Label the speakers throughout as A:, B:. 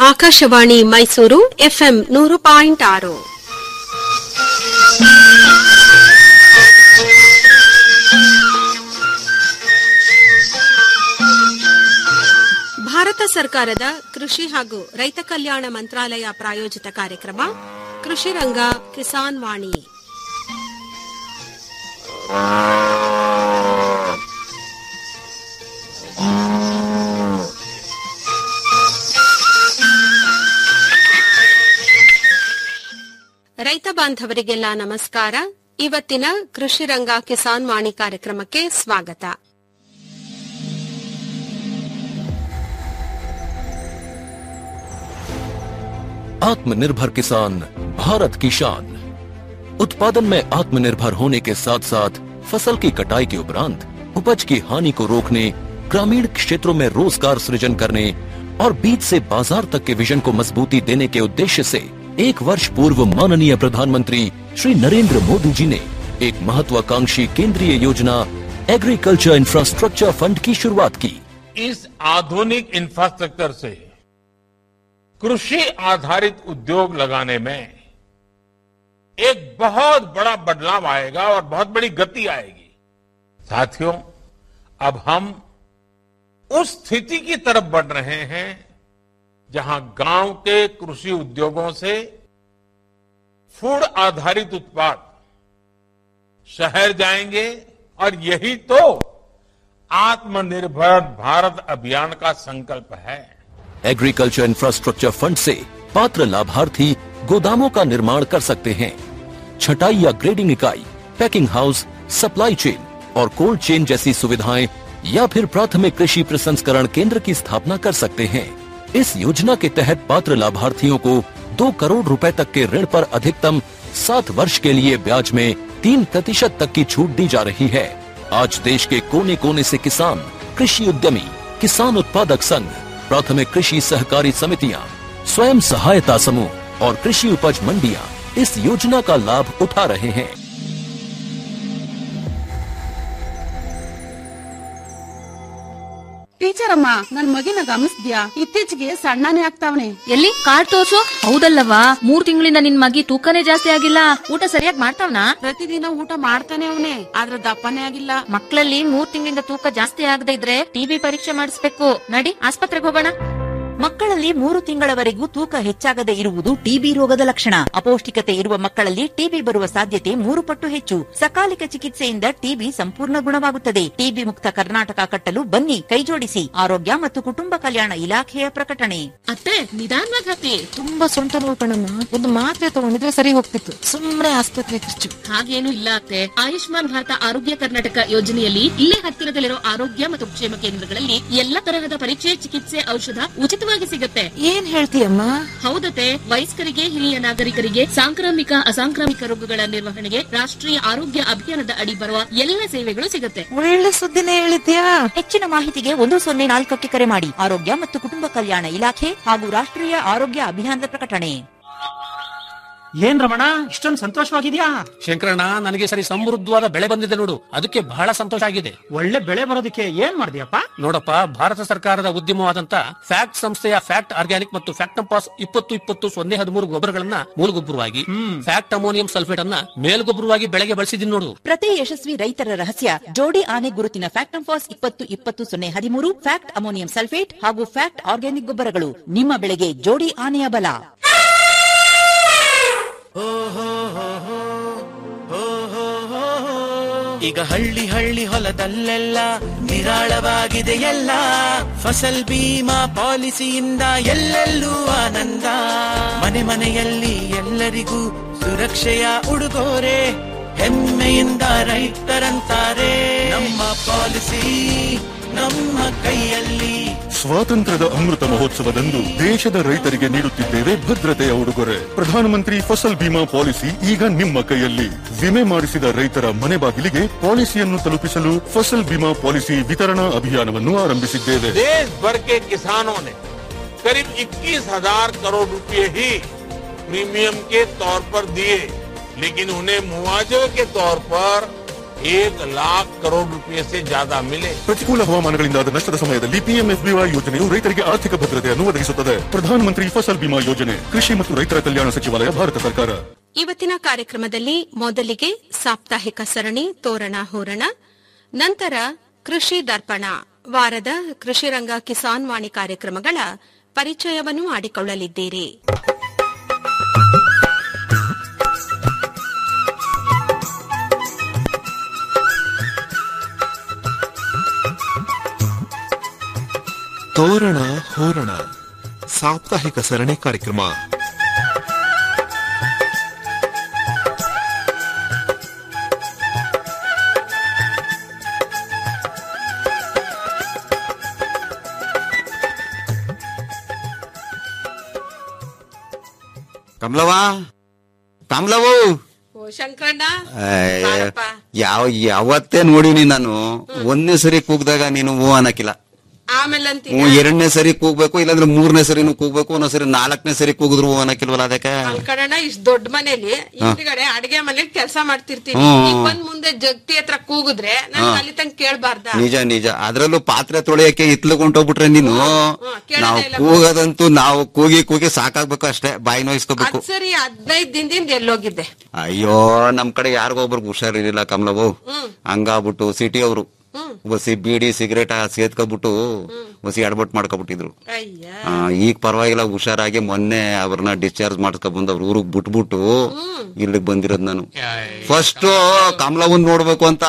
A: Akashvani Mysuru FM ನೂರು point ಆರು ಭಾರತ ಸರ್ಕಾರದ ಕೃಷಿ ಹಾಗೂ ರೈತ ಕಲ್ಯಾಣ ಮಂತ್ರಾಲಯ ಪ್ರಾಯೋಜಿತ ಕಾರ್ಯಕ್ರಮ ಕೃಷಿ ರಂಗ ಕಿಸಾನ್ ವಾಣಿ ರೈತ ಬಾಂಧವರಿಗೆಲ್ಲ ನಮಸ್ಕಾರ ಇವತ್ತಿನ ಕೃಷಿ ರಂಗ ಕಿಸಾನ್ ವಾಣಿ ಕಾರ್ಯಕ್ರಮಕ್ಕೆ ಸ್ವಾಗತ
B: आत्मनिर्भर किसान भारत की शान उत्पादन में आत्मनिर्भर होने के साथ साथ फसल की कटाई के उपरांत उपज की हानि को रोकने ग्रामीण क्षेत्रों में रोजगार सृजन करने और बीज से बाजार तक के विजन को मजबूती देने के उद्देश्य से एक वर्ष पूर्व माननीय प्रधानमंत्री श्री नरेंद्र मोदी जी ने एक महत्वाकांक्षी केंद्रीय योजना एग्रीकल्चर इंफ्रास्ट्रक्चर फंड की शुरुआत की
C: इस आधुनिक इंफ्रास्ट्रक्चर से कृषि आधारित उद्योग लगाने में एक बहुत बड़ा बदलाव आएगा और बहुत बड़ी गति आएगी साथियों अब हम उस स्थिति की तरफ बढ़ रहे हैं जहां गांव के कृषि उद्योगों से फूड आधारित उत्पाद शहर जाएंगे और यही तो आत्मनिर्भर भारत अभियान का संकल्प है
B: एग्रीकल्चर इंफ्रास्ट्रक्चर फंड से पात्र लाभार्थी गोदामों का निर्माण कर सकते हैं छटाई या ग्रेडिंग इकाई पैकिंग हाउस सप्लाई चेन और कोल्ड चेन जैसी सुविधाएं या फिर प्राथमिक कृषि प्रसंस्करण केंद्र की स्थापना कर सकते हैं इस योजना के तहत पात्र लाभार्थियों को दो करोड़ रुपए तक के ऋण पर अधिकतम सात वर्ष के लिए ब्याज में तीन प्रतिशत तक की छूट दी जा रही है आज देश के कोने कोने से किसान कृषि उद्यमी किसान उत्पादक संघ प्राथमिक कृषि सहकारी समितियां स्वयं सहायता समूह और कृषि उपज मंडियां इस योजना का लाभ उठा रहे हैं
D: ಟೀಚರ್ ಅಮ್ಮ ನನ್ ಮಗಿನ ಗಮನಿಸ್ದ್ಯಾ ಇತ್ತೀಚೆಗೆ ಸಣ್ಣನೇ ಆಗ್ತಾವನೆ
E: ಎಲ್ಲಿ ಕಾರ್ಡ್ ತೋರ್ಸು ಹೌದಲ್ಲವಾ ಮೂರ್ ತಿಂಗಳಿಂದ ನಿನ್ ಮಗಿ ತೂಕನೇ ಜಾಸ್ತಿ ಆಗಿಲ್ಲ ಊಟ ಸರಿಯಾಗಿ ಮಾಡ್ತಾವ್ನಾ
D: ಪ್ರತಿದಿನ ಊಟ ಮಾಡ್ತಾನೆ ಅವನೇ ಆದ್ರ ದಪ್ಪನೇ ಆಗಿಲ್ಲ
E: ಮಕ್ಕಳಲ್ಲಿ ಮೂರ್ ತಿಂಗಳಿಂದ ತೂಕ ಜಾಸ್ತಿ ಆಗದೆ ಇದ್ರೆ ಟಿಬಿ ಪರೀಕ್ಷೆ ಮಾಡಿಸ್ಬೇಕು ನಡಿ ಆಸ್ಪತ್ರೆಗೆ ಹೋಗೋಣ
F: ಮಕ್ಕಳಲ್ಲಿ ಮೂರು ತಿಂಗಳವರೆಗೂ ತೂಕ ಹೆಚ್ಚಾಗದೆ ಇರುವುದು ಟಿಬಿ ರೋಗದ ಲಕ್ಷಣ ಅಪೌಷ್ಟಿಕತೆ ಇರುವ ಮಕ್ಕಳಲ್ಲಿ ಟಿಬಿ ಬರುವ ಸಾಧ್ಯತೆ ಮೂರು ಪಟ್ಟು ಹೆಚ್ಚು ಸಕಾಲಿಕ ಚಿಕಿತ್ಸೆಯಿಂದ ಟಿಬಿ ಸಂಪೂರ್ಣ ಗುಣವಾಗುತ್ತದೆ ಟಿಬಿ ಮುಕ್ತ ಕರ್ನಾಟಕ ಕಟ್ಟಲು ಬನ್ನಿ ಕೈಜೋಡಿಸಿ ಆರೋಗ್ಯ ಮತ್ತು ಕುಟುಂಬ ಕಲ್ಯಾಣ ಇಲಾಖೆಯ ಪ್ರಕಟಣೆ
E: ಅತ್ತೆ ನಿಧಾನವಾಗಿ ಹತ್ತಿ ತುಂಬಾ ಸೊಂಟ ನೋವು ಕಣಮ್ಮ ಒಂದು ಮಾತ್ರೆ ತಗೊಂಡಿದ್ರೆ ಸರಿ ಹೋಗ್ತಿತ್ತು ಸುಮ್ನೆ ಆಸ್ಪತ್ರೆ ಖರ್ಚು ಹಾಗೇನು ಇಲ್ಲ ಅತ್ತೆ ಆಯುಷ್ಮಾನ್ ಭಾರತ ಆರೋಗ್ಯ ಕರ್ನಾಟಕ ಯೋಜನೆಯಲ್ಲಿ ಇಲ್ಲೇ ಹತ್ತಿರದಲ್ಲಿರೋ ಆರೋಗ್ಯ ಮತ್ತು ಕ್ಷೇಮ ಕೇಂದ್ರಗಳಲ್ಲಿ ಎಲ್ಲಾ ತರಹದ ಪರೀಕ್ಷೆ ಚಿಕಿತ್ಸೆ ಔಷಧ ಉಚಿತವಾಗಿ ಸಿಗುತ್ತೆ
F: ಏನ್ ಹೇಳ್ತೀಯಮ್ಮ
E: ಹೌದತೆ ವಯಸ್ಕರಿಗೆ ಹಿರಿಯ ನಾಗರಿಕರಿಗೆ ಸಾಂಕ್ರಾಮಿಕ ಅಸಾಂಕ್ರಾಮಿಕ ರೋಗಗಳ ನಿರ್ವಹಣೆಗೆ ರಾಷ್ಟ್ರೀಯ ಆರೋಗ್ಯ ಅಭಿಯಾನದ ಅಡಿ ಬರುವ ಎಲ್ಲ ಸೇವೆಗಳು ಸಿಗುತ್ತೆ
F: ಒಳ್ಳೆ ಸುದ್ದಿನೇ ಹೇಳಿದ್ಯಾ ಹೆಚ್ಚಿನ ಮಾಹಿತಿಗೆ ಒಂದು ಸೊನ್ನೆ ನಾಲ್ಕಕ್ಕೆ ಕರೆ ಮಾಡಿ ಆರೋಗ್ಯ ಮತ್ತು ಕುಟುಂಬ ಕಲ್ಯಾಣ ಇಲಾಖೆ ಹಾಗೂ ರಾಷ್ಟ್ರೀಯ ಆರೋಗ್ಯ ಅಭಿಯಾನದ ಪ್ರಕಟಣೆ
G: ಏನ್ ರಮಣ ಇಷ್ಟೊಂದು ಸಂತೋಷವಾಗಿದ್ಯಾ
H: ಶಂಕರಣ್ಣ ನನಗೆ ಸರಿ ಸಮೃದ್ಧವಾದ ಬೆಳೆ ಬಂದಿದೆ ನೋಡು ಅದಕ್ಕೆ ಬಹಳ ಸಂತೋಷ ಆಗಿದೆ
G: ಒಳ್ಳೆ ಬೆಳೆ ಬರೋದಕ್ಕೆ ಏನ್ ಮಾಡಿದ್ಯಪ್ಪ
H: ನೋಡಪ್ಪ ಭಾರತ ಸರ್ಕಾರದ ಉದ್ಯಮವಾದಂತ ಫ್ಯಾಕ್ಟ್ ಸಂಸ್ಥೆಯ ಫ್ಯಾಕ್ಟ್ ಆರ್ಗ್ಯಾನಿಕ್ ಮತ್ತು ಫ್ಯಾಕ್ಟಂಪಾಸ್ ಇಪ್ಪತ್ತು ಇಪ್ಪತ್ತು ಸೊನ್ನೆ ಹದಿಮೂರು ಗೊಬ್ಬರಗಳನ್ನ ಮೂಲಗೊಬ್ಬರವಾಗಿ ಫ್ಯಾಕ್ಟ್ ಅಮೋನಿಯಂ ಸಲ್ಫೇಟ್ ಅನ್ನ ಮೇಲ್ಗೊಬ್ಬರವಾಗಿ ಬೆಳೆಗೆ ಬಳಸಿದೀನಿ ನೋಡು
F: ಪ್ರತಿ ಯಶಸ್ವಿ ರೈತರ ರಹಸ್ಯ ಜೋಡಿ ಆನೆ ಗುರುತಿನ ಫ್ಯಾಕ್ಟ್ ಫಾಸ್ ಇಪ್ಪತ್ತು ಇಪ್ಪತ್ತು ಸೊನ್ನೆ ಹದಿಮೂರು ಫ್ಯಾಕ್ಟ್ ಅಮೋನಿಯಂ ಸಲ್ಫೇಟ್ ಹಾಗೂ ಫ್ಯಾಕ್ಟ್ ಆರ್ಗ್ಯಾನಿಕ್ ಗೊಬ್ಬರಗಳು ನಿಮ್ಮ ಬೆಳೆಗೆ ಜೋಡಿ ಆನೆಯ ಬಲ
I: ಈಗ ಹಳ್ಳಿ ಹಳ್ಳಿ ಹೊಲದಲ್ಲೆಲ್ಲ ನಿರಾಳವಾಗಿದೆ ಎಲ್ಲ ಫಸಲ್ ಬೀಮಾ ಪಾಲಿಸಿಯಿಂದ ಎಲ್ಲೆಲ್ಲೂ ಆನಂದ ಮನೆ ಮನೆಯಲ್ಲಿ ಎಲ್ಲರಿಗೂ ಸುರಕ್ಷೆಯ ಉಡುಗೊರೆ ಹೆಮ್ಮೆಯಿಂದ ರೈತರಂತಾರೆ ನಮ್ಮ ಪಾಲಿಸಿ ನಮ್ಮ ಕೈಯಲ್ಲಿ
J: ಸ್ವಾತಂತ್ರ್ಯದ ಅಮೃತ ಮಹೋತ್ಸವದಂದು ದೇಶದ ರೈತರಿಗೆ ನೀಡುತ್ತಿದ್ದೇವೆ ಭದ್ರತೆಯ ಉಡುಗೊರೆ ಪ್ರಧಾನಮಂತ್ರಿ ಫಸಲ್ ಬಿಮಾ ಪಾಲಿಸಿ ಈಗ ನಿಮ್ಮ ಕೈಯಲ್ಲಿ ವಿಮೆ ಮಾಡಿಸಿದ ರೈತರ ಮನೆ ಬಾಗಿಲಿಗೆ ಪಾಲಿಸಿಯನ್ನು ತಲುಪಿಸಲು ಫಸಲ್ ಬಿಮಾ ಪಾಲಿಸಿ ವಿತರಣಾ ಅಭಿಯಾನವನ್ನು ಆರಂಭಿಸಿದ್ದೇವೆ
C: देश भर के किसानों ने करीब 21 हजार करोड़ रुपए ही प्रीमियम के तौर पर दिए लेकिन उन्हें मुआवजे के तौर पर एक लाख करोड़ रुपए से ज्यादा मिले
J: ಪ್ರತಿಕೂಲ ಹವಾಮಾನಗಳಿಂದಾದ ನಷ್ಟದ ಸಮಯದಲ್ಲಿ ಪಿಎಂಎಫ್ಬಿವೈ ಯೋಜನೆಯು ರೈತರಿಗೆ ಆರ್ಥಿಕ ಭದ್ರತೆಯನ್ನು ಒದಗಿಸುತ್ತದೆ ಪ್ರಧಾನಮಂತ್ರಿ ಫಸಲ್ ಬಿಮಾ ಯೋಜನೆ ಕೃಷಿ ಮತ್ತು ರೈತರ ಕಲ್ಯಾಣ ಸಚಿವಾಲಯ ಭಾರತ ಸರ್ಕಾರ
A: ಇವತ್ತಿನ ಕಾರ್ಯಕ್ರಮದಲ್ಲಿ ಮೊದಲಿಗೆ ಸಾಪ್ತಾಹಿಕ ಸರಣಿ ತೋರಣ ಹೋರಣ ನಂತರ ಕೃಷಿ ದರ್ಪಣ ವಾರದ ಕೃಷಿರಂಗ ಕಿಸಾನ್ ವಾಣಿ ಕಾರ್ಯಕ್ರಮಗಳ ಪರಿಚಯವನ್ನು ಮಾಡಿಕೊಳ್ಳಲಿದ್ದೀರಿ
K: ತೋರಣ ಹೋರಣ ಸಾಪ್ತಾಹಿಕ ಸರಣಿ ಕಾರ್ಯಕ್ರಮ
L: ಕಮಲವಾ ಕಮಲವು
A: ಓ ಶಂಕರಣ್ಣ
L: ಯಾವ ಯಾವತ್ತೇ ನೋಡಿನಿ ನಾನು ಒಂದನೇ ಸರಿ ಕೂಗ್ದಾಗ ನೀನು ಹೂ ಅನ್ನಕ್ಕಿಲ್ಲ
A: ಆಮೇಲೆ
L: ಹ್ಞೂ ಎರಡನೇ ಸರಿ ಕೂಗ್ಬೇಕು ಇಲ್ಲಾಂದ್ರೆ ಮೂರನೇ ಸರಿನೂ ಕೂಗ್ಬೇಕು ಒಂದೊಂದ್ ಸರಿ ನಾಲ್ಕನೇ ಸರಿ ಕೂಗಿದ್ರು ಹೂ ಅನ್ನಕ್ಕಿಲ್ವಲ್ಲ ಅದಕ್ಕೆ
A: ಶಂಕರಣ್ಣ ಇಷ್ಟ್ ದೊಡ್ಡ ಮನೇಲಿ ಹಿಂದ್ಗಡೆ ಅಡಿಗೆ ಮನೇಲಿ ಕೆಲಸ ಮಾಡ್ತಿರ್ತೀನಿ
L: ಹ್ಮ್.
A: ಈಗ ಬಂದ್ ಮುಂದೆ ಜಗ್ತಿ ಹತ್ರ ಕೂಗಿದ್ರೆ ನನ್
L: ಹಾ.
A: ಅಲ್ಲಿ ತನಕ ಕೇಳ್ಬಾರ್ದ
L: ನಿಜ ನಿಜ ಅದ್ರಲ್ಲೂ ಪಾತ್ರೆ ತೊಳೆಯಕ್ಕೆ ಇತ್ಲಗೊಂಡೋಗ್ಬಿಟ್ರೆ ನೀನು
A: ಕೇಳೋದೇ
L: ನಾವು
A: ಇಲ್ಲ.
L: ಕೂಗೋದಂತೂ ನಾವು ಕೂಗಿ ಕೂಗಿ ಸಾಕಾಗ್ಬೇಕು ಅಷ್ಟೇ ಬಾಯಿ ನೋಯಿಸ್ಕೋಬೇಕು
A: ಅದ್ ಸರಿ ಹದಿನೈದ್ ದಿನದಿಂದ ಎಲ್ಲೋಗಿದ್ದೆ
L: ಅಯ್ಯೋ ನಮ್ ಕಡೆ ಯಾರಿಗೋ ಒಬ್ರಿಗೆ ಹುಷಾರಿರ್ಲಿಲ್ಲ ಕಮಲವು
A: ಹ್ಮ್
L: ಹಂಗಾಗ್ಬಿಟ್ಟು ಸಿಟಿ ಅವರು
A: ಹ್ಮ್
L: ಬಸಿ ಬೀಡಿ ಸಿಗರೇಟ್ ಸೇದ್ಕೊಬಿಟ್ಟು ಬಸಿ ಎಡ್ಬಟ್ ಮಾಡ್ಕೊಬಿಟ್ಟಿದ್ರು
A: ಅಯ್ಯ
L: ಆ, ಈಗ ಪರವಾಗಿಲ್ಲ ಹುಷಾರಾಗಿ ಮೊನ್ನೆ ಅವ್ರನ್ನ ಡಿಸ್ಚಾರ್ಜ್ ಮಾಡ್ಕೊ ಬಂದ್ ಅವ್ರ ಊರಿಗೆ ಬಿಟ್ಬಿಟ್ಟು ಇಲ್ಲಿಗೆ ಬಂದಿರೋದ್ ನಾನು ಫಸ್ಟ್ ಕಮಲವನ್ ನೋಡ್ಬೇಕು ಅಂತ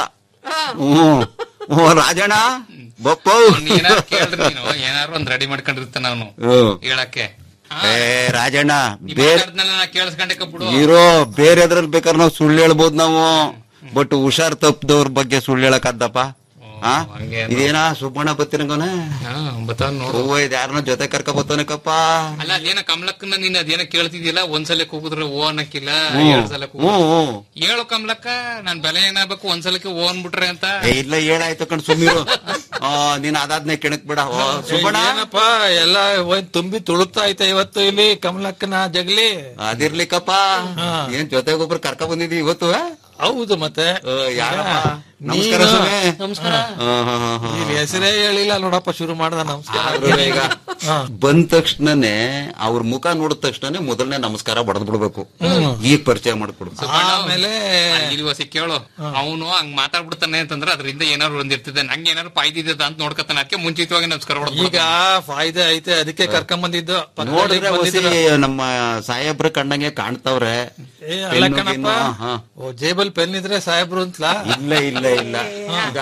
L: ಹ್ಮ್ ಹ್ಞೂ ರಾಜಣ್ಣ ಬಪ್ಪು
M: ಏನಾರು ಕೇಳ್ರಿ ನೀನು ಏನಾರು ಒಂದ್ ರೆಡಿ ಮಾಡ್ಕೊಂಡಿರ್ತಾನ ಅವನು
L: ಹ್ಮ್.
M: ಹೇಳಕ್ಕೆ
L: ಏ ರಾಜಣ್ಣ ಬೇರೆ
M: ಮಾತಾಡ್ದ್ನಲ್ಲ ನಾ ಕೇಳಿಸ್ಕೊಂಡಕ್ಕೆ ಬಿಡು
L: ಇರೋ ಬೇರೆದ್ರಲ್ಲಿ ಬೇಕಾದ್ರೆ ನಾವು ಸುಳ್ಳು ಹೇಳ್ಬೋದು ನಾವು ಬಟ್ ಹುಷಾರ್ ತಪ್ಪದವ್ರ ಬಗ್ಗೆ ಸುಳ್ಳು ಹೇಳಕ್ಕಾದ್ದಪ್ಪ ಆ ಇದೇನಾ ಸುಬ್ಬಣ್ಣ ಬತ್ತಿರಂಗನ
M: ಬತ್ತಾನ ನೋಡು
L: ಹೂವ ಇದು ಯಾರನ್ನ ಜೊತೆ ಕರ್ಕ ಬತ್ತವನಕಪ್ಪ
M: ಅಲ್ಲ ಅದೇನ ಕಮಲಕ್ಕನ ನೀನ್ ಅದೇನ ಕೇಳ್ತಿದ್ಯಲ್ಲ ಒಂದ್ಸಲ ಕೂಗಿದ್ರೆ ಓ ಅನ್ನಕ್ಕಿಲ್ಲ
L: ಹ್ಮ್.
M: ಎರಡ್ ಸಲ ಕೂಗಿದ್ರೆ
L: ಹ್ಮ್, ಹ್ಮ್.
M: ಹೇಳು ಕಮಲಕ್ಕ ನನ್ ಬೆಲೆ ಏನಾಗ್ಬೇಕು ಒಂದ್ಸಲಕ್ಕೆ ಓ ಅನ್ಬಿಟ್ರೆ ಅಂತ
L: ಏ ಇಲ್ಲ ಹೇಳಾಯ್ತು ಕಣ್ ಸುಮ್ಮಿರು ಆ, ನೀನ್ ಅದಾದ್ನೆ ಕೆಣಕ್ ಬಿಡ ಓ, ಸುಬ್ಬಣ್ಣ
N: ಏನಪ್ಪ ಎಲ್ಲ ಒಂದ್ ತುಂಬಿ ತುಳುಕ್ತಾ ಐತೆ ಇವತ್ತು ಇಲ್ಲಿ ಕಮಲಕ್ಕನ ಜಗಲಿ
L: ಅದಿರ್ಲಿಕ್ಕಪ್ಪ ಏನ್ ಜೊತೆಗೊಬ್ರು ಕರ್ಕ ಬಂದಿದ್ವಿ ಇವತ್ತು ಆ?
N: ಹೌದು ಮತ್ತೆ
L: ಆ, ಯಾರಪ್ಪ ನಮಸ್ಕಾರ
N: ನೀನು-
L: ಸುಮೆ.
N: ನಮಸ್ಕಾರ
L: ಆ, ಹಾ, ಹಾ, ಹಾ.
N: ನೀನ್ ಹೆಸರೇ ಹೇಳಿಲ್ಲ ನೋಡಪ್ಪ ಶುರು ಮಾಡ್ದ ನಮಸ್ಕಾರ
L: ಆದ್ರೂ ಈಗ ಬಂದ ತಕ್ಷಣನೇ ಅವ್ರ ಮುಖ ನೋಡಿದ ತಕ್ಷಣನೇ ಮೊದಲನೇ ನಮಸ್ಕಾರ ಬಡದ್ ಬಿಡ್ಬೇಕು ಈಗ ಪರಿಚಯ ಮಾಡ್ಕೊಡು
M: ಆಮೇಲೆ ಇಲ್ಲಿ ಕೇಳು ಅವನು ಹಂಗ್ ಮಾತಾಡ್ಬಿಡ್ತಾನೆ ಅಂತಂದ್ರೆ ಅದರಿಂದ ಏನಾರು ಒಂದಿರ್ತದೆ ನಂಗೆ ಏನಾರು ಪಾಯ್ದಿದೆ ಅಂತ ನೋಡ್ಕತಾನೆ ಅದಕ್ಕೆ ಮುಂಚಿತವಾಗಿ ನಮಸ್ಕಾರ ಹೊಡ್ದ್ಬಿಡು.
N: ಈಗ ಫಾಯ್ದೆ ಐತೆ ಅದಕ್ಕೆ ಕರ್ಕೊಂಡ್ ಬಂದಿದ್ದು ಪಕ್ಕದಲ್ಲಿ
L: ನೋಡಿದ್ರೆ ಹೊಸಿ
N: ಬಂದಿದ್ರು.
L: ನಮ್ಮ ಸಾಹೇಬ್ರ ಕಣ್ಣಂಗೆ ಕಾಣ್ತಾವ್ರೆ
N: ಏ, ಅಲ್ಲ
L: ಪೆನ್ನು
N: ಕಣಪ್ಪ
L: ಗಿನ್ನು, ಹಾ.
N: ಓ ಜೇಬಲ್ ಪೆನ್ ಇದ್ರೆ ಸಾಹೇಬ್ರು ಅಂತಲಾ
L: ಇಲ್ಲ ಇಲ್ಲ ಇಲ್ಲ ಈಗ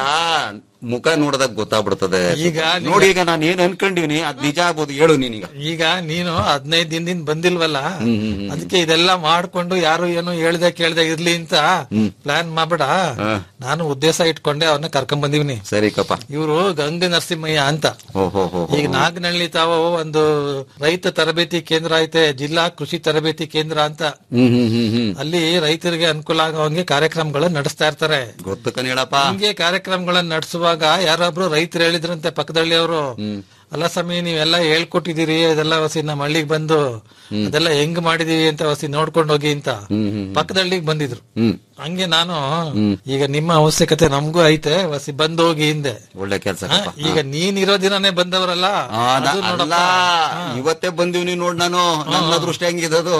L: ಮುಖ ನೋಡಿದಾಗ ಗೊತ್ತಾಗ್ಬಿಡ್ತದೆ
N: ಈಗ ನೀನು-
L: ನೋಡಿ ಈಗ ನಾನು ಏನ್ ಅನ್ಕೊಂಡಿವ್ನಿ ಅದ್ ನಿಜ ಆಗ್ಬೋದು ಹೇಳು ನೀನೀಗ
N: ಈಗ ನೀನು ಹದಿನೈದು ದಿನದಿಂದ ಬಂದಿಲ್ವಲ್ಲ
L: ಹ್ಮ್, ಹ್ಮ್, ಹ್ಮ್.
N: ಅದಕ್ಕೆ ಇದೆಲ್ಲ ಮಾಡ್ಕೊಂಡು ಯಾರು ಏನು ಹೇಳ್ದೆ ಕೇಳ್ದೆ ಇರ್ಲಿ ಅಂತ ಪ್ಲಾನ್ ಮಾಡ್ಬೇಡ ನಾನು ಉದ್ದೇಶ ಇಟ್ಕೊಂಡೆ ಅವ್ರನ್ನ ಕರ್ಕೊಂಡ್ ಬಂದಿವ್ನಿ
L: ಸರಿ ಕಪ್ಪ
N: ಇವರು ಗಂಗ ನರಸಿಂಹಯ್ಯ ಅಂತ
L: ಹೋ ಹೋ ಹೋ ಹೋ.
N: ಈಗ ನಾಗನಹಳ್ಳಿ ತಾವು ಒಂದು ರೈತ ತರಬೇತಿ ಕೇಂದ್ರ ಐತೆ ಜಿಲ್ಲಾ ಕೃಷಿ ತರಬೇತಿ ಕೇಂದ್ರ ಅಂತ
L: ಹ್ಮ್ ಹ್ಮ್ ಹ್ಮ್ ಹ್ಮ್
N: ಅಲ್ಲಿ ರೈತರಿಗೆ ಅನುಕೂಲ ಆಗೋಂಗೆ ಕಾರ್ಯಕ್ರಮಗಳನ್ನ ನಡೆಸ್ತಾ ಇರ್ತಾರೆ
L: ಗೊತ್ತು ಕಣ್ ಹೇಳಪ್ಪ
N: ಹಿಂಗೆ ಕಾರ್ಯಕ್ರಮಗಳನ್ನ ನಡೆಸುವಾಗ ಯಾರೊಬ್ರು ರೈತರು ಹೇಳಿದ್ರಂತೆ ಪಕ್ಕದಲ್ಲಿ ಅವರು ಅಲ್ಲ ಸ್ವಾಮಿ ನೀವೆಲ್ಲ ಹೇಳ್ಕೊಟ್ಟಿದ್ದೀರಿ ಅದೆಲ್ಲ ಹೊಸಿ ನಮ್ಮ ಹಳ್ಳಿಗೆ ಬಂದು ಅದೆಲ್ಲ ಹೆಂಗ್ ಮಾಡಿದೀವಿ ಅಂತ ಹೊಸಿ ನೋಡ್ಕೊಂಡು ಹೋಗಿ ಅಂತ ಪಕ್ಕದ ಹಳ್ಳಿಗೆ ಬಂದಿದ್ರು
L: ಹ್ಮ್
N: ಹಂಗೆ ನಾನು ಈಗ ನಿಮ್ಮ ಅವಶ್ಯಕತೆ ನಮಗೂ ಐತೆ ಹೊಸಿ ಬಂದು ಹೋಗಿ ಹಿಂದೆ
L: ಒಳ್ಳೆ ಕೆಲ್ಸ
N: ಹಾ, ಈಗ ನೀನ್ ಇರೋ ದಿನಾನೇ ಬಂದವರಲ್ಲ ಅದು
L: ಅಲ್ಲ
N: ನೋಡಪ್ಪ
L: ಇವತ್ತೇ ಬಂದಿವ್ನಿ ನೋಡ್ ನಾನು ನನ್ನ ಅದೃಷ್ಟ ಹೆಂಗಿದದು